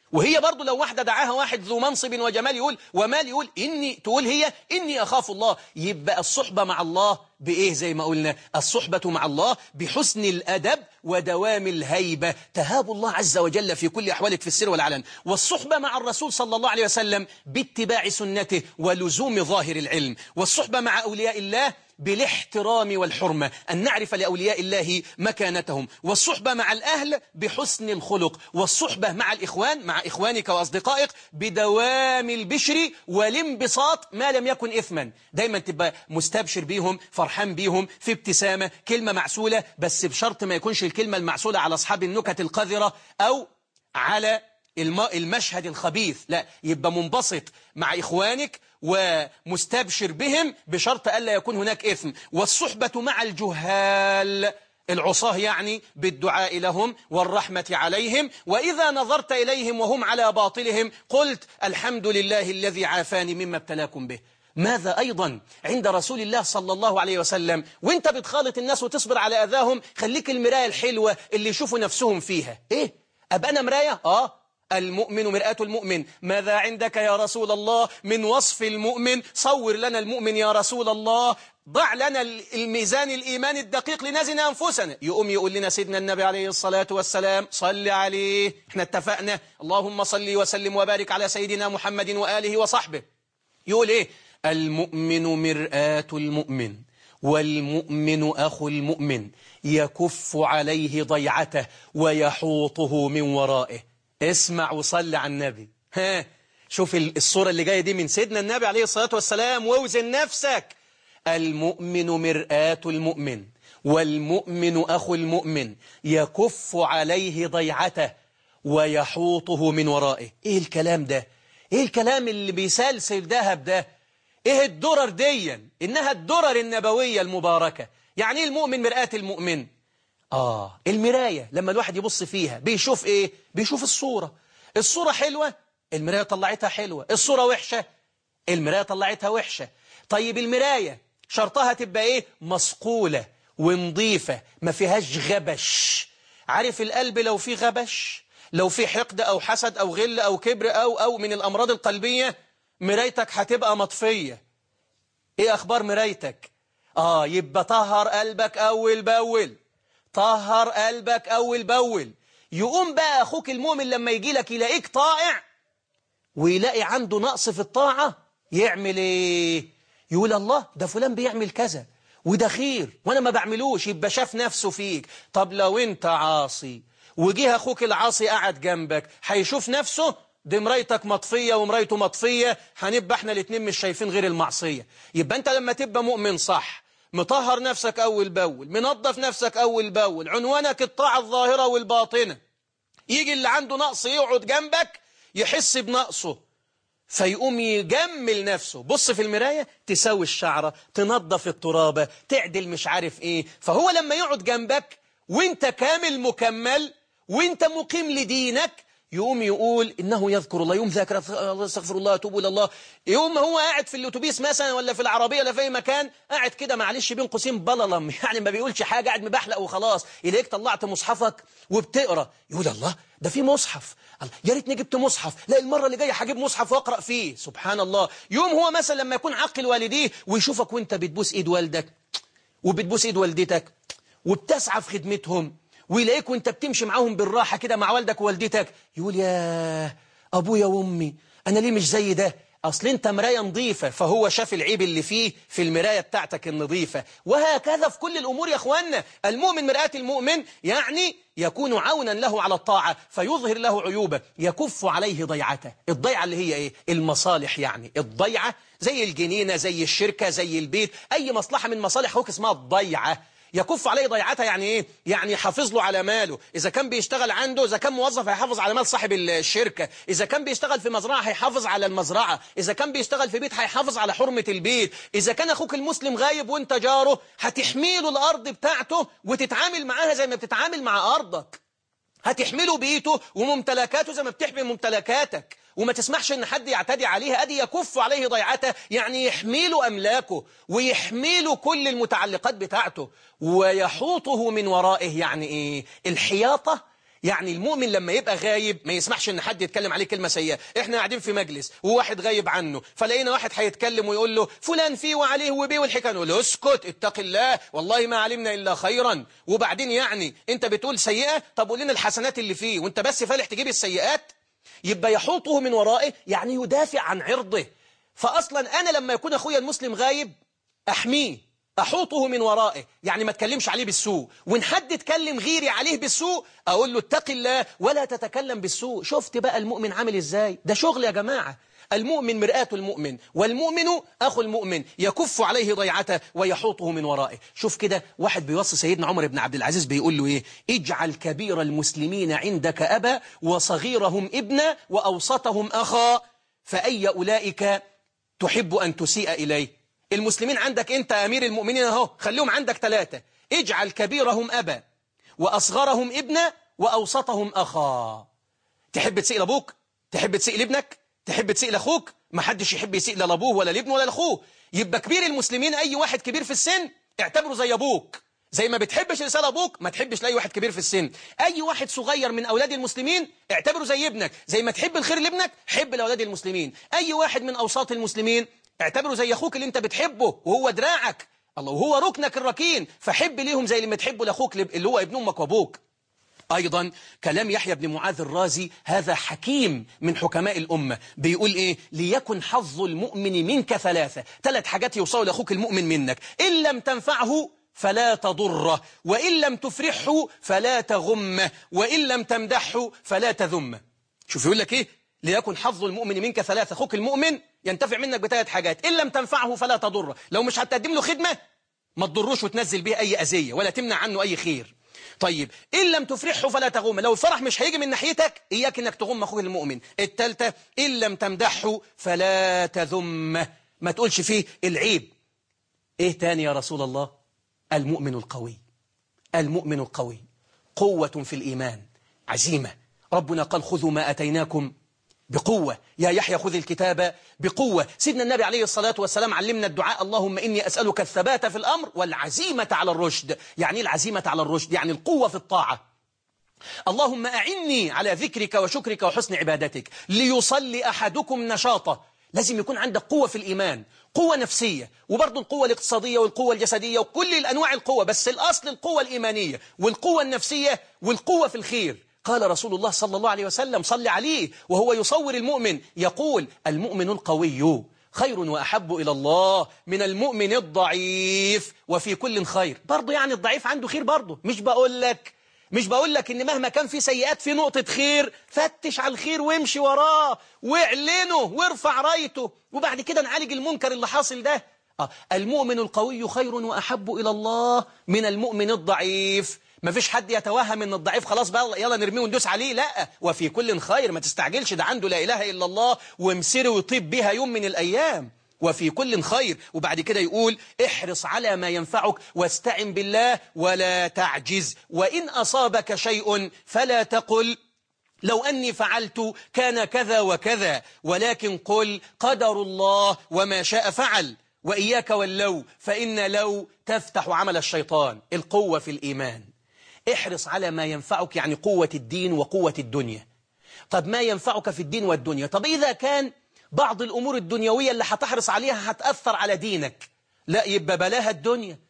وهي برضو لو واحدة دعاها واحد ذو منصب وجمال يقول ومال يقول إني تقول هي إني أخاف الله يبقى الصحبة مع الله بإيه زي ما قلنا الصحبة مع الله بحسن الأدب ودوام الهيبة تهاب الله عز وجل في كل أحوالك في السر والعلن والصحبة مع الرسول صلى الله عليه وسلم باتباع سنته ولزوم ظاهر العلم والصحبة مع أولياء الله بالاحترام والحرمة أن نعرف لأولياء الله مكانتهم والصحبة مع الأهل بحسن الخلق والصحبة مع الإخوان مع إخوانك وأصدقائك بدوام البشر والانبساط ما لم يكن إثما دايما تبقى مستبشر بيهم فرحان بيهم في ابتسامة كلمة معسولة بس بشرط ما يكونش الكلمة المعسولة على أصحاب النكت القذرة أو على المشهد الخبيث لا يبقى منبسط مع إخوانك ومستبشر بهم بشرط ألا يكون هناك إثم والصحبة مع الجهال العصاه يعني بالدعاء لهم والرحمة عليهم وإذا نظرت إليهم وهم على باطلهم قلت الحمد لله الذي عافاني مما ابتلاكم به ماذا أيضا عند رسول الله صلى الله عليه وسلم وانت بتخالط الناس وتصبر على أذاهم خليك المراية الحلوة اللي يشوفوا نفسهم فيها إيه أبقى أنا مراية آه المؤمن مرآة المؤمن ماذا عندك يا رسول الله من وصف المؤمن صور لنا المؤمن يا رسول الله ضع لنا الميزان الإيمان الدقيق لنزن أنفسنا يقوم يقول لنا سيدنا النبي عليه الصلاة والسلام صل عليه احنا اتفقنا اللهم صل وسلم وبارك على سيدنا محمد وآله وصحبه يقول ايه المؤمن مرآة المؤمن والمؤمن أخو المؤمن يكف عليه ضيعته ويحوطه من ورائه اسمع وصل على النبي ها شوف الصورة اللي جاية دي من سيدنا النبي عليه الصلاة والسلام ووزن نفسك المؤمن مرآة المؤمن والمؤمن أخو المؤمن يكف عليه ضيعته ويحوطه من ورائه ايه الكلام ده ايه الكلام اللي بيسلسل ذهب ده ايه الدرر ديا انها الدرر النبوية المباركة يعني ايه المؤمن مرآة المؤمن آه المراية لما الواحد يبص فيها بيشوف إيه بيشوف الصورة الصورة حلوة المراية طلعتها حلوة الصورة وحشة المراية طلعتها وحشة طيب المراية شرطها تبقى إيه مصقولة ونظيفة ما فيهاش غبش عارف القلب لو في غبش لو في حقد أو حسد أو غل أو كبر أو أو من الأمراض القلبية مرايتك هتبقى مطفية إيه أخبار مرايتك آه يبقى طهر قلبك أول بأول طهر قلبك أول بأول يقوم بقى أخوك المؤمن لما يجي لك يلاقيك طائع ويلاقي عنده نقص في الطاعة يعمل إيه يقول الله ده فلان بيعمل كذا وده خير وأنا ما بعملوش يبقى شاف نفسه فيك طب لو أنت عاصي وجيه أخوك العاصي قاعد جنبك هيشوف نفسه دي مرايتك مطفية ومرايته مطفية هنبقى احنا الاتنين مش شايفين غير المعصية يبقى انت لما تبقى مؤمن صح مطهر نفسك أول بأول منظف نفسك أول بأول عنوانك الطاعة الظاهرة والباطنة يجي اللي عنده نقص يقعد جنبك يحس بنقصه فيقوم يجمل نفسه بص في المراية تسوي الشعرة تنظف الترابة تعدل مش عارف ايه فهو لما يقعد جنبك وانت كامل مكمل وانت مقيم لدينك يقوم يقول إنه يذكر الله يوم ذاكر استغفر الله أتوب إلى الله يوم هو قاعد في الأتوبيس مثلا ولا في العربية ولا في أي مكان قاعد كده معلش بين قوسين بللم يعني ما بيقولش حاجة قاعد مبحلق وخلاص إليك طلعت مصحفك وبتقرأ يقول الله ده في مصحف يا ريتني جبت مصحف لا المرة اللي جاية هجيب مصحف واقرأ فيه سبحان الله يوم هو مثلا لما يكون عقل والديه ويشوفك وانت بتبوس ايد والدك وبتبوس ايد والدتك وبتسعى في خدمتهم ويلاقيك وانت بتمشي معاهم بالراحة كده مع والدك ووالدتك يقول يا أبويا وأمي أنا ليه مش زي ده أصل أنت مراية نظيفة فهو شاف العيب اللي فيه في المراية بتاعتك النظيفة وهكذا في كل الأمور يا أخوانا المؤمن مرآة المؤمن يعني يكون عونا له على الطاعة فيظهر له عيوبه يكف عليه ضيعته الضيعة اللي هي إيه؟ المصالح يعني الضيعة زي الجنينة زي الشركة زي البيت أي مصلحة من مصالح هوك اسمها الضيعة يكف عليه ضيعتها يعني ايه يعني يحافظ له على ماله اذا كان بيشتغل عنده اذا كان موظف هيحافظ على مال صاحب الشركه اذا كان بيشتغل في مزرعه هيحافظ على المزرعه اذا كان بيشتغل في بيت هيحافظ على حرمه البيت اذا كان اخوك المسلم غايب وانت جاره هتحميله الارض بتاعته وتتعامل معاها زي ما بتتعامل مع ارضك هتحمله بيته وممتلكاته زي ما بتحمي ممتلكاتك وما تسمحش ان حد يعتدي عليها ادي يكف عليه ضيعته يعني يحميله املاكه ويحميله كل المتعلقات بتاعته ويحوطه من ورائه يعني ايه الحياطة يعني المؤمن لما يبقى غايب ما يسمحش ان حد يتكلم عليه كلمة سيئة احنا قاعدين في مجلس وواحد غايب عنه فلقينا واحد هيتكلم ويقول له فلان فيه وعليه وبيه والحكاية نقول له اسكت اتق الله والله ما علمنا الا خيرا وبعدين يعني انت بتقول سيئة طب قول لنا الحسنات اللي فيه وانت بس فالح تجيب السيئات يبقى يحوطه من ورائه يعني يدافع عن عرضه فاصلا انا لما يكون اخويا المسلم غايب احميه أحوطه من ورائه يعني ما تكلمش عليه بالسوء وإن حد اتكلم غيري عليه بالسوء أقول له اتق الله ولا تتكلم بالسوء شفت بقى المؤمن عامل إزاي ده شغل يا جماعة المؤمن مرآة المؤمن والمؤمن أخو المؤمن يكف عليه ضيعته ويحوطه من ورائه شوف كده واحد بيوصي سيدنا عمر بن عبد العزيز بيقول له إيه اجعل كبير المسلمين عندك أبا وصغيرهم ابنا وأوسطهم أخا فأي أولئك تحب أن تسيء إليه المسلمين عندك انت امير المؤمنين اهو خليهم عندك ثلاثة اجعل كبيرهم ابا واصغرهم ابنا واوسطهم اخا تحب تسيء لابوك تحب تسيء لابنك تحب تسيء لاخوك ما حدش يحب يسيء لا لابوه ولا لابنه ولا لاخوه يبقى كبير المسلمين اي واحد كبير في السن اعتبره زي ابوك زي ما بتحبش رسالة ابوك ما تحبش لاي واحد كبير في السن اي واحد صغير من اولاد المسلمين اعتبره زي ابنك زي ما تحب الخير لابنك حب لاولاد المسلمين اي واحد من اوساط المسلمين اعتبره زي أخوك اللي أنت بتحبه وهو دراعك الله وهو ركنك الركين فحب ليهم زي اللي ما تحبه لأخوك اللي هو ابن أمك وأبوك أيضا كلام يحيى بن معاذ الرازي هذا حكيم من حكماء الأمة بيقول إيه ليكن حظ المؤمن منك ثلاثة ثلاث حاجات يوصلوا لأخوك المؤمن منك إن لم تنفعه فلا تضره وإن لم تفرحه فلا تغمه وإن لم تمدحه فلا تذمه شوف يقول لك إيه ليكن حظ المؤمن منك ثلاثة أخوك المؤمن ينتفع منك بثلاث حاجات إن لم تنفعه فلا تضره لو مش هتقدم له خدمة ما تضروش وتنزل به أي أذية ولا تمنع عنه أي خير طيب إن لم تفرحه فلا تغم لو الفرح مش هيجي من ناحيتك إياك إنك تغم أخوك المؤمن التالتة إن لم تمدحه فلا تذمه ما تقولش فيه العيب إيه تاني يا رسول الله المؤمن القوي المؤمن القوي قوة في الإيمان عزيمة ربنا قال خذوا ما أتيناكم بقوة يا يحيى خذ الكتاب بقوة سيدنا النبي عليه الصلاة والسلام علمنا الدعاء اللهم إني أسألك الثبات في الأمر والعزيمة على الرشد يعني العزيمة على الرشد يعني القوة في الطاعة اللهم أعني على ذكرك وشكرك وحسن عبادتك ليصلي أحدكم نشاطه لازم يكون عندك قوة في الإيمان قوة نفسية وبرضه القوة الاقتصادية والقوة الجسدية وكل الأنواع القوة بس الأصل القوة الإيمانية والقوة النفسية والقوة في الخير قال رسول الله صلى الله عليه وسلم صل عليه وهو يصور المؤمن يقول المؤمن القوي خير وأحب إلى الله من المؤمن الضعيف وفي كل خير برضه يعني الضعيف عنده خير برضه مش بقول لك مش بقول لك ان مهما كان في سيئات في نقطة خير فتش على الخير وامشي وراه واعلنه وارفع رايته وبعد كده نعالج المنكر اللي حاصل ده آه المؤمن القوي خير وأحب إلى الله من المؤمن الضعيف ما فيش حد يتوهم ان الضعيف خلاص بقى يلا نرميه وندوس عليه لا وفي كل خير ما تستعجلش ده عنده لا إله إلا الله ومسير ويطيب بها يوم من الأيام وفي كل خير وبعد كده يقول احرص على ما ينفعك واستعن بالله ولا تعجز وإن أصابك شيء فلا تقل لو أني فعلت كان كذا وكذا ولكن قل قدر الله وما شاء فعل وإياك واللو فإن لو تفتح عمل الشيطان القوة في الإيمان احرص على ما ينفعك يعني قوة الدين وقوة الدنيا طب ما ينفعك في الدين والدنيا طب إذا كان بعض الأمور الدنيوية اللي هتحرص عليها هتأثر على دينك لا يبقى بلاها الدنيا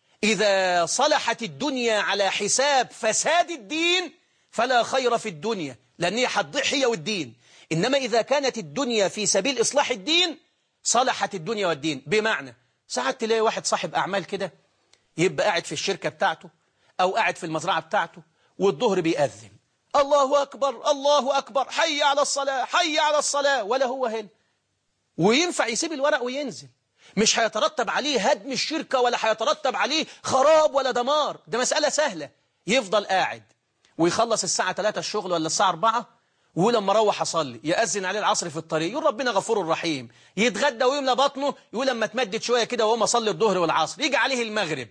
إذا صلحت الدنيا على حساب فساد الدين فلا خير في الدنيا لأن هي هتضيع هي والدين إنما إذا كانت الدنيا في سبيل إصلاح الدين صلحت الدنيا والدين بمعنى ساعات تلاقي واحد صاحب أعمال كده يبقى قاعد في الشركة بتاعته أو قاعد في المزرعة بتاعته والظهر بيأذن الله أكبر الله أكبر حي على الصلاة حي على الصلاة ولا هو هنا وينفع يسيب الورق وينزل مش هيترتب عليه هدم الشركة ولا هيترتب عليه خراب ولا دمار ده مسألة سهلة يفضل قاعد ويخلص الساعة 3 الشغل ولا الساعة 4 ولما اروح اصلي يأذن عليه العصر في الطريق يقول ربنا غفور رحيم يتغدى ويملى بطنه يقول لما تمدد شوية كده وهو اصلي الظهر والعصر يجي عليه المغرب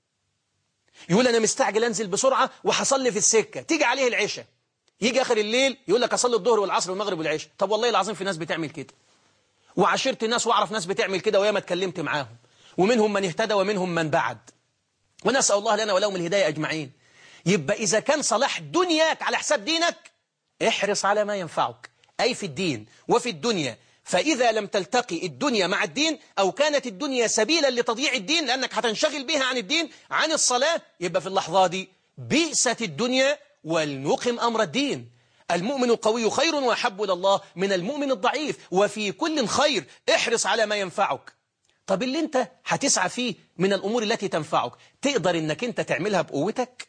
يقول أنا مستعجل أنزل بسرعة وحصلي في السكة تيجي عليه العشاء يجي آخر الليل يقول لك أصلي الظهر والعصر والمغرب والعشاء طب والله العظيم في ناس بتعمل كده وعشرت الناس وأعرف ناس بتعمل كده وياما اتكلمت معاهم ومنهم من اهتدى ومنهم من بعد ونسأل الله لنا ولهم الهداية أجمعين يبقى إذا كان صلاح دنياك على حساب دينك احرص على ما ينفعك أي في الدين وفي الدنيا فإذا لم تلتقي الدنيا مع الدين أو كانت الدنيا سبيلا لتضييع الدين لأنك هتنشغل بها عن الدين عن الصلاة يبقى في اللحظة دي بئست الدنيا ولنقم أمر الدين المؤمن القوي خير وأحب إلى الله من المؤمن الضعيف وفي كل خير احرص على ما ينفعك طب اللي انت هتسعى فيه من الأمور التي تنفعك تقدر انك انت تعملها بقوتك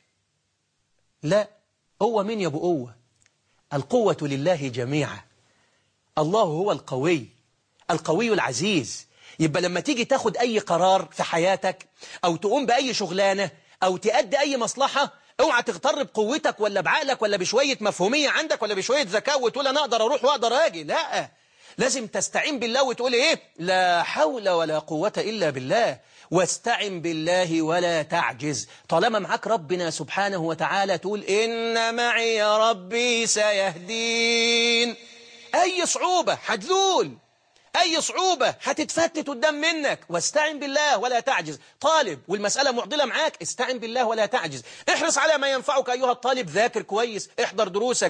لا قوة مين يا بقوة القوة لله جميعا الله هو القوي القوي العزيز يبقى لما تيجي تاخد أي قرار في حياتك أو تقوم بأي شغلانة أو تأدي أي مصلحة اوعى تغتر بقوتك ولا بعقلك ولا بشوية مفهومية عندك ولا بشوية ذكاء وتقول أنا أقدر أروح وأقدر أجي لا لازم تستعين بالله وتقول إيه لا حول ولا قوة إلا بالله واستعن بالله ولا تعجز طالما معاك ربنا سبحانه وتعالى تقول إن معي ربي سيهدين أي صعوبة هتذول أي صعوبة هتتفتت قدام منك واستعن بالله ولا تعجز طالب والمسألة معضلة معاك استعن بالله ولا تعجز احرص على ما ينفعك أيها الطالب ذاكر كويس احضر دروسك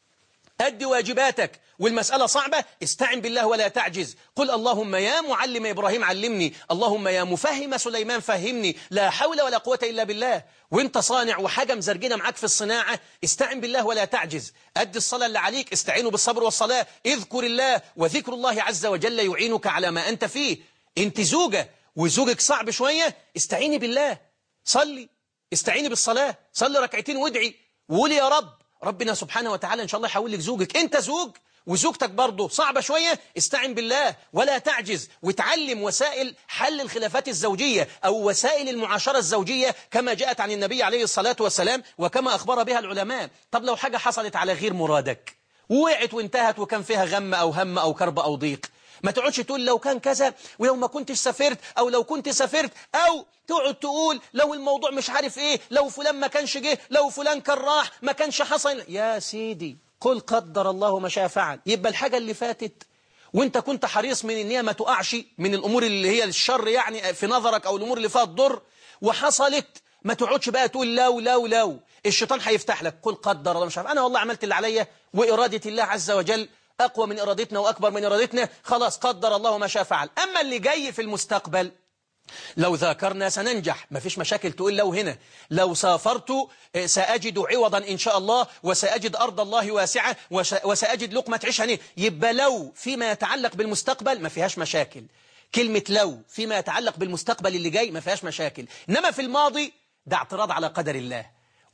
أدي واجباتك والمسألة صعبة استعن بالله ولا تعجز قل اللهم يا معلم إبراهيم علمني اللهم يا مفهم سليمان فهمني لا حول ولا قوة إلا بالله وانت صانع وحاجة مزرجنة معاك في الصناعة استعن بالله ولا تعجز أدي الصلاة اللي عليك استعينوا بالصبر والصلاة اذكر الله وذكر الله عز وجل يعينك على ما أنت فيه انت زوجة وزوجك صعب شوية استعيني بالله صلي استعيني بالصلاة صلي ركعتين وادعي وقولي يا رب ربنا سبحانه وتعالى إن شاء الله يحول لك زوجك أنت زوج وزوجتك برضه صعبة شوية استعن بالله ولا تعجز وتعلم وسائل حل الخلافات الزوجية أو وسائل المعاشرة الزوجية كما جاءت عن النبي عليه الصلاة والسلام وكما أخبر بها العلماء طب لو حاجة حصلت على غير مرادك ووقعت وانتهت وكان فيها غم أو هم أو كرب أو ضيق ما تقعدش تقول لو كان كذا ولو ما كنتش سافرت أو لو كنت سافرت أو تقعد تقول لو الموضوع مش عارف إيه لو فلان ما كانش جه لو فلان كان راح ما كانش حصل يا سيدي قل قدر الله ما شاء فعل يبقى الحاجة اللي فاتت وانت كنت حريص من ان هي ما تقعش من الامور اللي هي الشر يعني في نظرك او الامور اللي فيها الضر وحصلت ما تقعدش بقى تقول لو لو لو الشيطان هيفتح لك قل قدر الله مش عارف انا والله عملت اللي عليا واراده الله عز وجل اقوى من ارادتنا واكبر من ارادتنا خلاص قدر الله ما شاء فعل اما اللي جاي في المستقبل لو ذاكرنا سننجح ما فيش مشاكل تقول لو هنا لو سافرت سأجد عوضا إن شاء الله وسأجد أرض الله واسعة وسأجد لقمة عيش هنيه يبقى لو فيما يتعلق بالمستقبل ما فيهاش مشاكل كلمة لو فيما يتعلق بالمستقبل اللي جاي ما فيهاش مشاكل إنما في الماضي ده اعتراض على قدر الله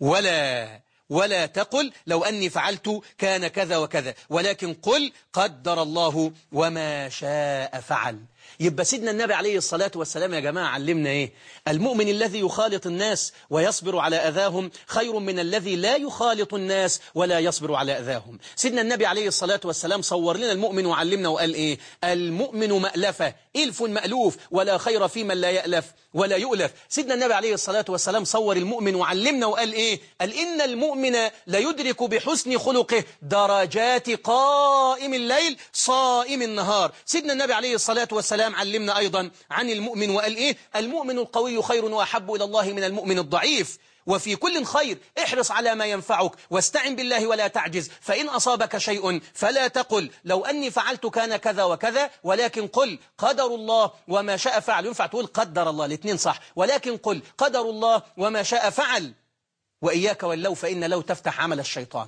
ولا ولا تقل لو أني فعلت كان كذا وكذا ولكن قل قدر الله وما شاء فعل يبقى سيدنا النبي عليه الصلاة والسلام يا جماعة علمنا إيه المؤمن الذي يخالط الناس ويصبر على أذاهم خير من الذي لا يخالط الناس ولا يصبر على أذاهم سيدنا النبي عليه الصلاة والسلام صور لنا المؤمن وعلمنا وقال إيه المؤمن مألفة إلف مألوف ولا خير في من لا يألف ولا يؤلف سيدنا النبي عليه الصلاة والسلام صور المؤمن وعلمنا وقال إيه قال إن المؤمن ليدرك بحسن خلقه درجات قائم الليل صائم النهار سيدنا النبي عليه الصلاة والسلام علمنا أيضا عن المؤمن وقال إيه المؤمن القوي خير وأحب إلى الله من المؤمن الضعيف وفي كل خير احرص على ما ينفعك واستعن بالله ولا تعجز فإن أصابك شيء فلا تقل لو أني فعلت كان كذا وكذا ولكن قل قدر الله وما شاء فعل ينفع تقول قدر الله الاثنين صح ولكن قل قدر الله وما شاء فعل وإياك واللو فإن لو تفتح عمل الشيطان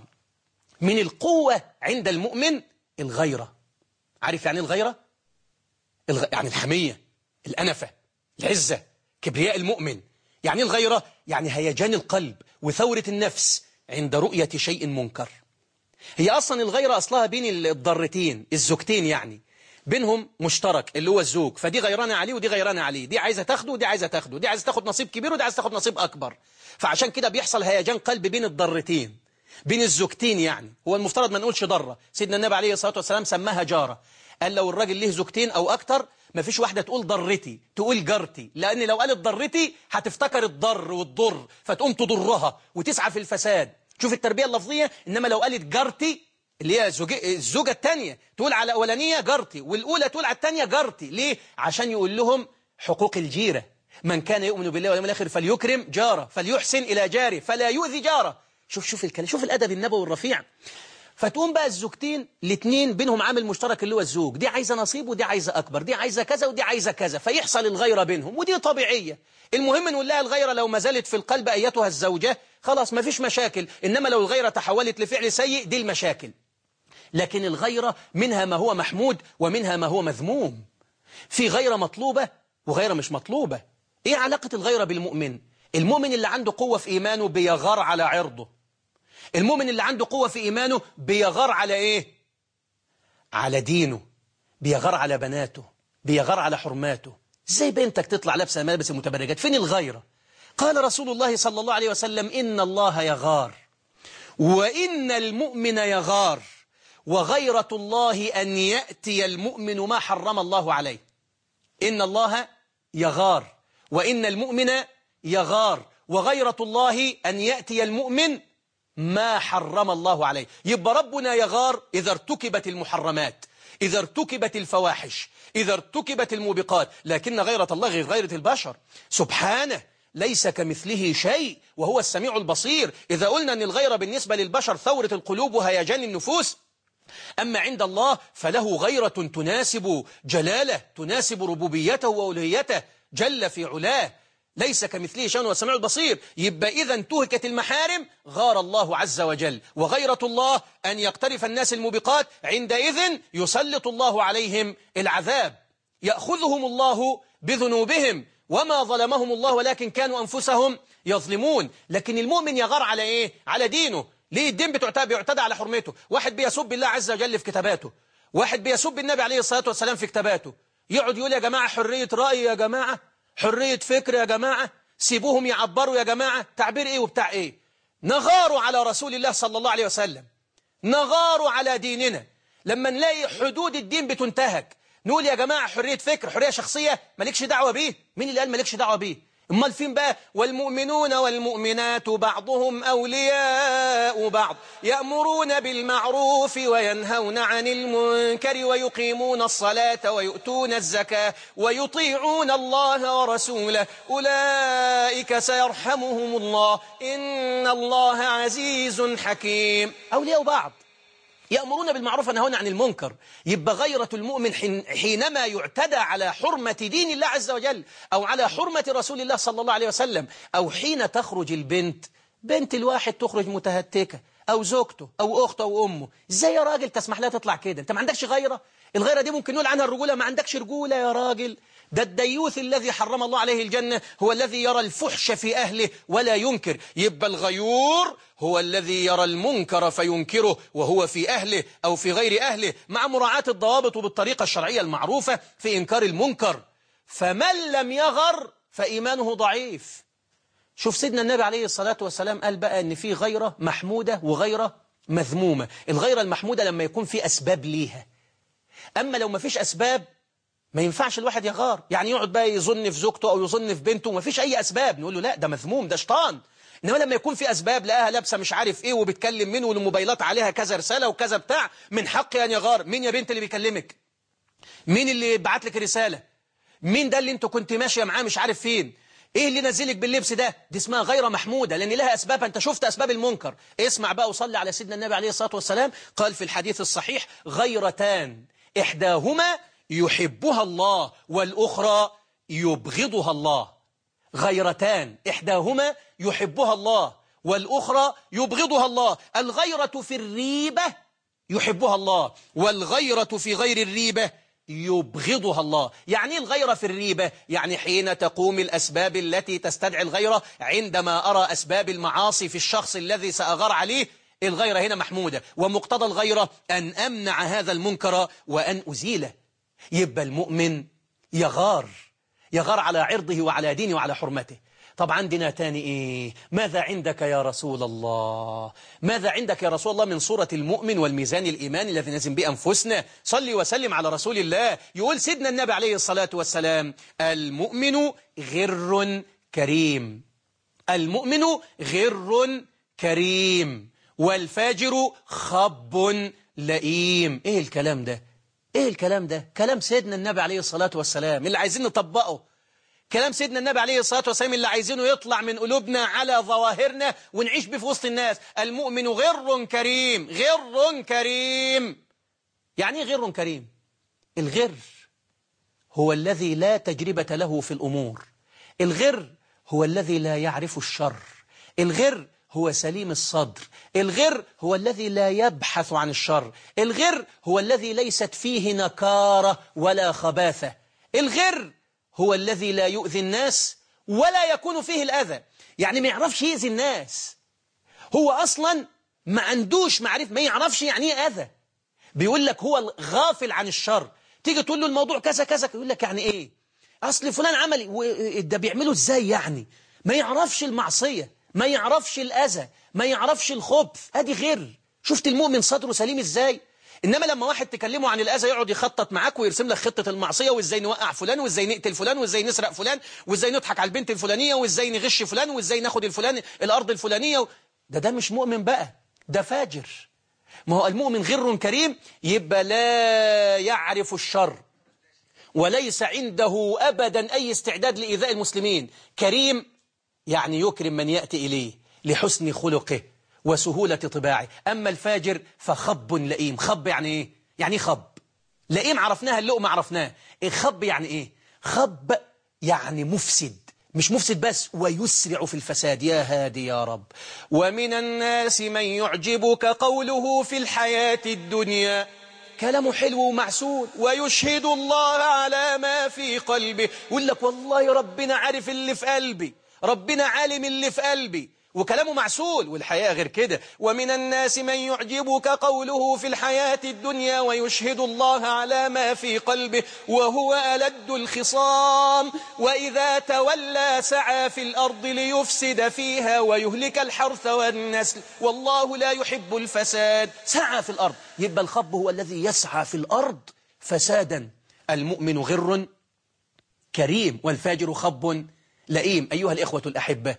من القوة عند المؤمن الغيرة عارف يعني الغيرة؟ الغ... يعني الحمية الأنفة العزة كبرياء المؤمن يعني الغيرة يعني هيجان القلب وثورة النفس عند رؤية شيء منكر هي أصلا الغيرة أصلها بين الضرتين الزوجتين يعني بينهم مشترك اللي هو الزوج فدي غيرانة عليه ودي غيرانة عليه دي عايزة تاخده ودي عايزة تاخده دي عايزة تاخد نصيب كبير ودي عايزة تاخد نصيب أكبر فعشان كده بيحصل هيجان قلب بين الضرتين بين الزوجتين يعني هو المفترض ما نقولش ضرة سيدنا النبي عليه الصلاة والسلام سماها جارة قال لو الراجل ليه زوجتين أو أكتر ما فيش واحدة تقول ضرتي تقول جارتي لأن لو قالت ضرتي هتفتكر الضر والضر فتقوم تضرها وتسعى في الفساد شوف التربية اللفظية إنما لو قالت جارتي اللي هي الزوجة الثانية تقول على الأولانية جارتي والأولى تقول على الثانية جارتي ليه؟ عشان يقول لهم حقوق الجيرة من كان يؤمن بالله واليوم الآخر فليكرم جاره فليحسن إلى جاره فلا يؤذي جاره شوف شوف الكلام شوف الأدب النبوي الرفيع فتقوم بقى الزوجتين الاثنين بينهم عامل مشترك اللي هو الزوج دي عايزة نصيب ودي عايزة أكبر دي عايزة كذا ودي عايزة كذا فيحصل الغيرة بينهم ودي طبيعية المهم نقول لها الغيرة لو ما زالت في القلب أيتها الزوجة خلاص ما فيش مشاكل إنما لو الغيرة تحولت لفعل سيء دي المشاكل لكن الغيرة منها ما هو محمود ومنها ما هو مذموم في غيرة مطلوبة وغيرة مش مطلوبة ايه علاقة الغيرة بالمؤمن المؤمن اللي عنده قوة في إيمانه بيغار على عرضه المؤمن اللي عنده قوة في إيمانه بيغار على إيه على دينه بيغار على بناته بيغار على حرماته ازاي بنتك تطلع لابسه ملابس المتبرجات فين الغيرة قال رسول الله صلى الله عليه وسلم إن الله يغار وإن المؤمن يغار وغيرة الله أن يأتي المؤمن ما حرم الله عليه إن الله يغار وإن المؤمن يغار وغيرة الله أن يأتي المؤمن ما حرم الله عليه يبقى ربنا يغار إذا ارتكبت المحرمات إذا ارتكبت الفواحش إذا ارتكبت الموبقات لكن غيرة الله غير غيرة البشر سبحانه ليس كمثله شيء وهو السميع البصير إذا قلنا أن الغيرة بالنسبة للبشر ثورة القلوب وهيجان النفوس أما عند الله فله غيرة تناسب جلاله تناسب ربوبيته وأولهيته جل في علاه ليس كمثله شيء والسميع البصير يبقى إذا انتهكت المحارم غار الله عز وجل وغيرة الله أن يقترف الناس الموبقات عندئذ يسلط الله عليهم العذاب يأخذهم الله بذنوبهم وما ظلمهم الله ولكن كانوا أنفسهم يظلمون لكن المؤمن يغار على إيه؟ على دينه ليه الدين بتعتدى بيعتدى على حرمته واحد بيسب الله عز وجل في كتاباته واحد بيسب النبي عليه الصلاة والسلام في كتاباته يقعد يقول يا جماعة حرية رأي يا جماعة حرية فكر يا جماعة سيبوهم يعبروا يا جماعة تعبير ايه وبتاع ايه نغاروا على رسول الله صلى الله عليه وسلم نغاروا على ديننا لما نلاقي حدود الدين بتنتهك نقول يا جماعة حرية فكر حرية شخصية مالكش دعوة بيه مين اللي قال مالكش دعوة بيه امال فين بقى والمؤمنون والمؤمنات بعضهم أولياء بعض يأمرون بالمعروف وينهون عن المنكر ويقيمون الصلاة ويؤتون الزكاة ويطيعون الله ورسوله أولئك سيرحمهم الله إن الله عزيز حكيم أولياء بعض يأمرون بالمعروف ونهون عن المنكر يبقى غيرة المؤمن حين حينما يعتدى على حرمة دين الله عز وجل أو على حرمة رسول الله صلى الله عليه وسلم أو حين تخرج البنت بنت الواحد تخرج متهتكة أو زوجته أو أخته أو أمه إزاي يا راجل تسمح لها تطلع كده أنت ما عندكش غيرة الغيرة دي ممكن نقول عنها الرجولة ما عندكش رجولة يا راجل ده الديوث الذي حرم الله عليه الجنة هو الذي يرى الفحش في أهله ولا ينكر يبقى الغيور هو الذي يرى المنكر فينكره وهو في أهله أو في غير أهله مع مراعاة الضوابط وبالطريقة الشرعية المعروفة في إنكار المنكر فمن لم يغر فإيمانه ضعيف شوف سيدنا النبي عليه الصلاة والسلام قال بقى أن في غيرة محمودة وغيرة مذمومة الغيرة المحمودة لما يكون في أسباب ليها أما لو ما فيش أسباب ما ينفعش الواحد يغار يعني يقعد بقى يظن في زوجته أو يظن في بنته وما فيش أي أسباب نقول له لا ده مذموم ده شيطان إنما لما يكون في أسباب لقاها لابسة مش عارف إيه وبتكلم منه والموبايلات عليها كذا رسالة وكذا بتاع من حقي أن يغار مين يا بنت اللي بيكلمك مين اللي بعت لك رسالة مين ده اللي انت كنت ماشية معاه مش عارف فين ايه اللي نزلك باللبس ده دي اسمها غير محمودة لان لها اسباب انت شفت اسباب المنكر اسمع بقى وصلي على سيدنا النبي عليه الصلاة والسلام قال في الحديث الصحيح غيرتان احداهما يحبها الله والأخرى يبغضها الله غيرتان إحداهما يحبها الله والأخرى يبغضها الله الغيرة في الريبة يحبها الله والغيرة في غير الريبة يبغضها الله يعني الغيرة في الريبة يعني حين تقوم الأسباب التي تستدعي الغيرة عندما أرى أسباب المعاصي في الشخص الذي سأغار عليه الغيرة هنا محمودة ومقتضى الغيرة أن أمنع هذا المنكر وأن أزيله يبقى المؤمن يغار يغار على عرضه وعلى دينه وعلى حرمته طب عندنا تاني إيه ماذا عندك يا رسول الله ماذا عندك يا رسول الله من صورة المؤمن والميزان الإيماني الذي نزم بأنفسنا صلي وسلم على رسول الله يقول سيدنا النبي عليه الصلاة والسلام المؤمن غر كريم المؤمن غر كريم والفاجر خب لئيم ايه الكلام ده ايه الكلام ده كلام سيدنا النبي عليه الصلاة والسلام اللي عايزين نطبقه كلام سيدنا النبي عليه الصلاة والسلام اللي عايزينه يطلع من قلوبنا على ظواهرنا ونعيش بيه في وسط الناس المؤمن غر كريم غر كريم يعني ايه غر كريم الغر هو الذي لا تجربة له في الأمور الغر هو الذي لا يعرف الشر الغر هو سليم الصدر الغر هو الذي لا يبحث عن الشر الغر هو الذي ليست فيه نكارة ولا خباثة الغر هو الذي لا يؤذي الناس ولا يكون فيه الأذى يعني ما يعرفش يؤذي الناس هو أصلا ما عندوش معرفة ما يعرفش يعني ايه أذى بيقول لك هو غافل عن الشر تيجي تقول له الموضوع كذا كذا يقول لك يعني ايه اصل فلان عمل ده بيعمله ازاي يعني ما يعرفش المعصية ما يعرفش الأذى ما يعرفش الخبث ادي غير شفت المؤمن صدره سليم ازاي انما لما واحد تكلمه عن الاذى يقعد يخطط معاك ويرسم لك خطه المعصيه وازاي نوقع فلان وازاي نقتل فلان وازاي نسرق فلان وازاي نضحك على البنت الفلانيه وازاي نغش فلان وازاي ناخد الفلان الارض الفلانيه و... ده ده مش مؤمن بقى ده فاجر ما هو المؤمن غر كريم يبقى لا يعرف الشر وليس عنده أبدا أي استعداد لإيذاء المسلمين كريم يعني يكرم من يأتي إليه لحسن خلقه وسهولة طباعه أما الفاجر فخب لئيم خب يعني إيه؟ يعني خب لئيم عرفناها اللقمة عرفناها الخب يعني إيه؟ خب يعني مفسد مش مفسد بس ويسرع في الفساد يا هادي يا رب ومن الناس من يعجبك قوله في الحياة الدنيا كلامه حلو ومعسول ويشهد الله على ما في قلبه يقول لك والله ربنا عارف اللي في قلبي ربنا عالم اللي في قلبي وكلامه معسول والحياة غير كده ومن الناس من يعجبك قوله في الحياة الدنيا ويشهد الله على ما في قلبه وهو ألد الخصام وإذا تولى سعى في الأرض ليفسد فيها ويهلك الحرث والنسل والله لا يحب الفساد سعى في الأرض يبقى الخب هو الذي يسعى في الأرض فسادا المؤمن غر كريم والفاجر خب لئيم أيها الإخوة الأحبة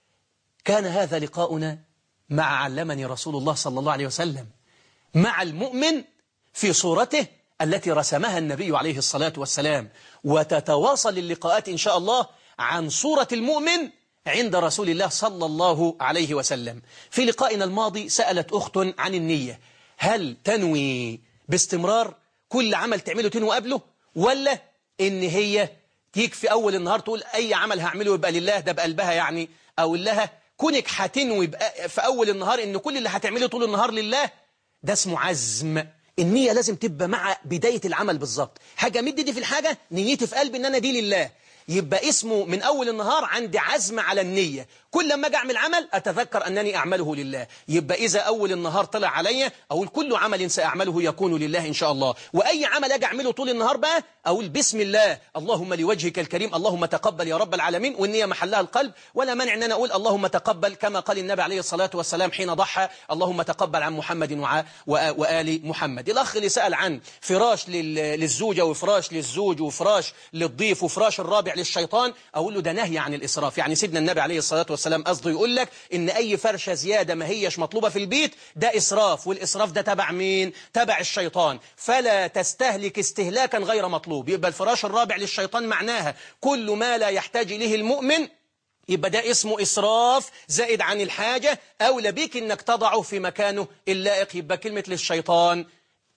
كان هذا لقاؤنا مع علمني رسول الله صلى الله عليه وسلم مع المؤمن في صورته التي رسمها النبي عليه الصلاة والسلام وتتواصل اللقاءات إن شاء الله عن صورة المؤمن عند رسول الله صلى الله عليه وسلم في لقائنا الماضي سألت أخت عن النية هل تنوي باستمرار كل عمل تعمله تنوي قبله ولا إن هي يكفي أول النهار تقول أي عمل هعمله يبقى لله ده بقلبها يعني أو لها كونك هتنوي في أول النهار إن كل اللي هتعمله طول النهار لله ده اسمه عزم النية لازم تبقى مع بداية العمل بالظبط حاجة مد دي في الحاجة نيتي في قلبي إن أنا دي لله يبقى اسمه من أول النهار عندي عزم على النية كل لما أجي أعمل عمل أتذكر أنني أعمله لله يبقى إذا أول النهار طلع عليا أقول كل عمل سأعمله يكون لله إن شاء الله وأي عمل أجي أعمله طول النهار بقى أقول بسم الله اللهم لوجهك الكريم اللهم تقبل يا رب العالمين والنية محلها القلب ولا مانع أن أنا أقول اللهم تقبل كما قال النبي عليه الصلاة والسلام حين ضحى اللهم تقبل عن محمد وع... وآل محمد الأخ اللي سأل عن فراش لل... للزوجة وفراش للزوج وفراش للضيف وفراش الرابع للشيطان أقول له ده نهي عن الإسراف يعني سيدنا النبي عليه الصلاة والسلام قصده يقول لك إن أي فرشة زيادة ما هيش مطلوبة في البيت ده إسراف والإسراف ده تبع مين؟ تبع الشيطان فلا تستهلك استهلاكا غير مطلوب يبقى الفراش الرابع للشيطان معناها كل ما لا يحتاج إليه المؤمن يبقى ده اسمه إسراف زائد عن الحاجة أولى بيك إنك تضعه في مكانه اللائق يبقى كلمة للشيطان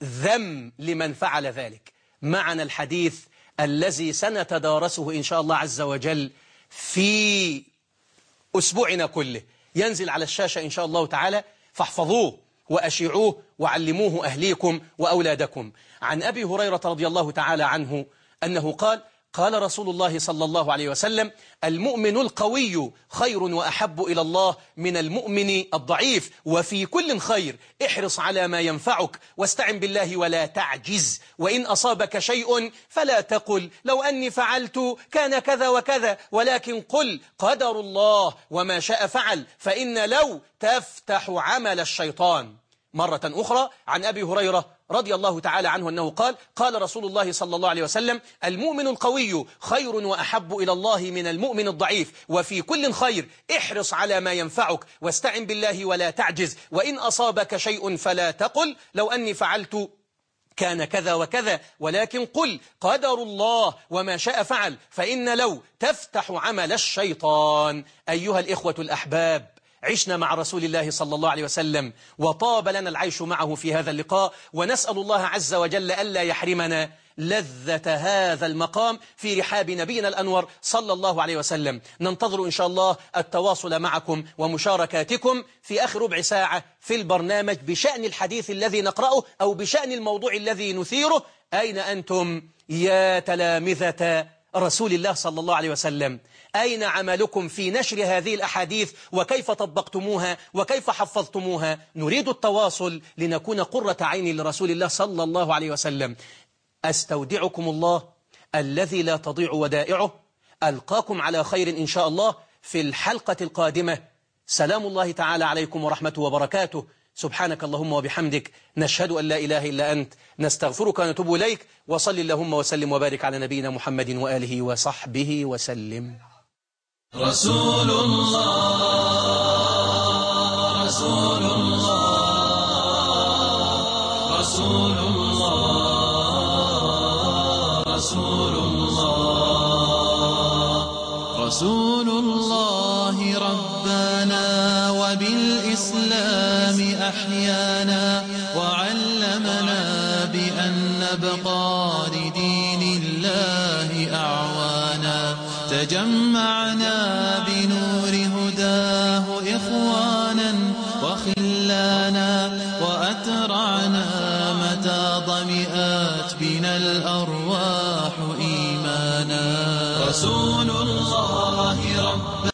ذم لمن فعل ذلك معنا الحديث الذي سنتدارسه إن شاء الله عز وجل في أسبوعنا كله ينزل على الشاشة إن شاء الله تعالى فاحفظوه وأشيعوه وعلموه أهليكم وأولادكم عن أبي هريرة رضي الله تعالى عنه أنه قال قال رسول الله صلى الله عليه وسلم المؤمن القوي خير وأحب إلى الله من المؤمن الضعيف وفي كل خير احرص على ما ينفعك واستعن بالله ولا تعجز وإن أصابك شيء فلا تقل لو أني فعلت كان كذا وكذا ولكن قل قدر الله وما شاء فعل فإن لو تفتح عمل الشيطان مرة أخرى عن أبي هريرة رضي الله تعالى عنه أنه قال قال رسول الله صلى الله عليه وسلم المؤمن القوي خير وأحب إلى الله من المؤمن الضعيف وفي كل خير احرص على ما ينفعك واستعن بالله ولا تعجز وإن أصابك شيء فلا تقل لو أني فعلت كان كذا وكذا ولكن قل قدر الله وما شاء فعل فإن لو تفتح عمل الشيطان أيها الإخوة الأحباب عشنا مع رسول الله صلى الله عليه وسلم وطاب لنا العيش معه في هذا اللقاء ونسأل الله عز وجل ألا يحرمنا لذة هذا المقام في رحاب نبينا الأنور صلى الله عليه وسلم ننتظر إن شاء الله التواصل معكم ومشاركاتكم في آخر ربع ساعة في البرنامج بشأن الحديث الذي نقرأه أو بشأن الموضوع الذي نثيره أين أنتم يا تلامذة رسول الله صلى الله عليه وسلم أين عملكم في نشر هذه الأحاديث وكيف طبقتموها وكيف حفظتموها نريد التواصل لنكون قرة عين لرسول الله صلى الله عليه وسلم أستودعكم الله الذي لا تضيع ودائعه ألقاكم على خير إن شاء الله في الحلقة القادمة سلام الله تعالى عليكم ورحمته وبركاته سبحانك اللهم وبحمدك نشهد أن لا إله إلا أنت نستغفرك ونتوب إليك وصل اللهم وسلم وبارك على نبينا محمد وآله وصحبه وسلم رسول الله رسول الله رسول الله رسول الله رسول الله ربنا وبالإسلام أحيانا وعلمنا بأن نبقى لدين الله أعوانا تجمعنا بنور هداه إخوانا وخلانا وأترعنا متى ضمئات بنا الأرواح إيمانا رسول الله رب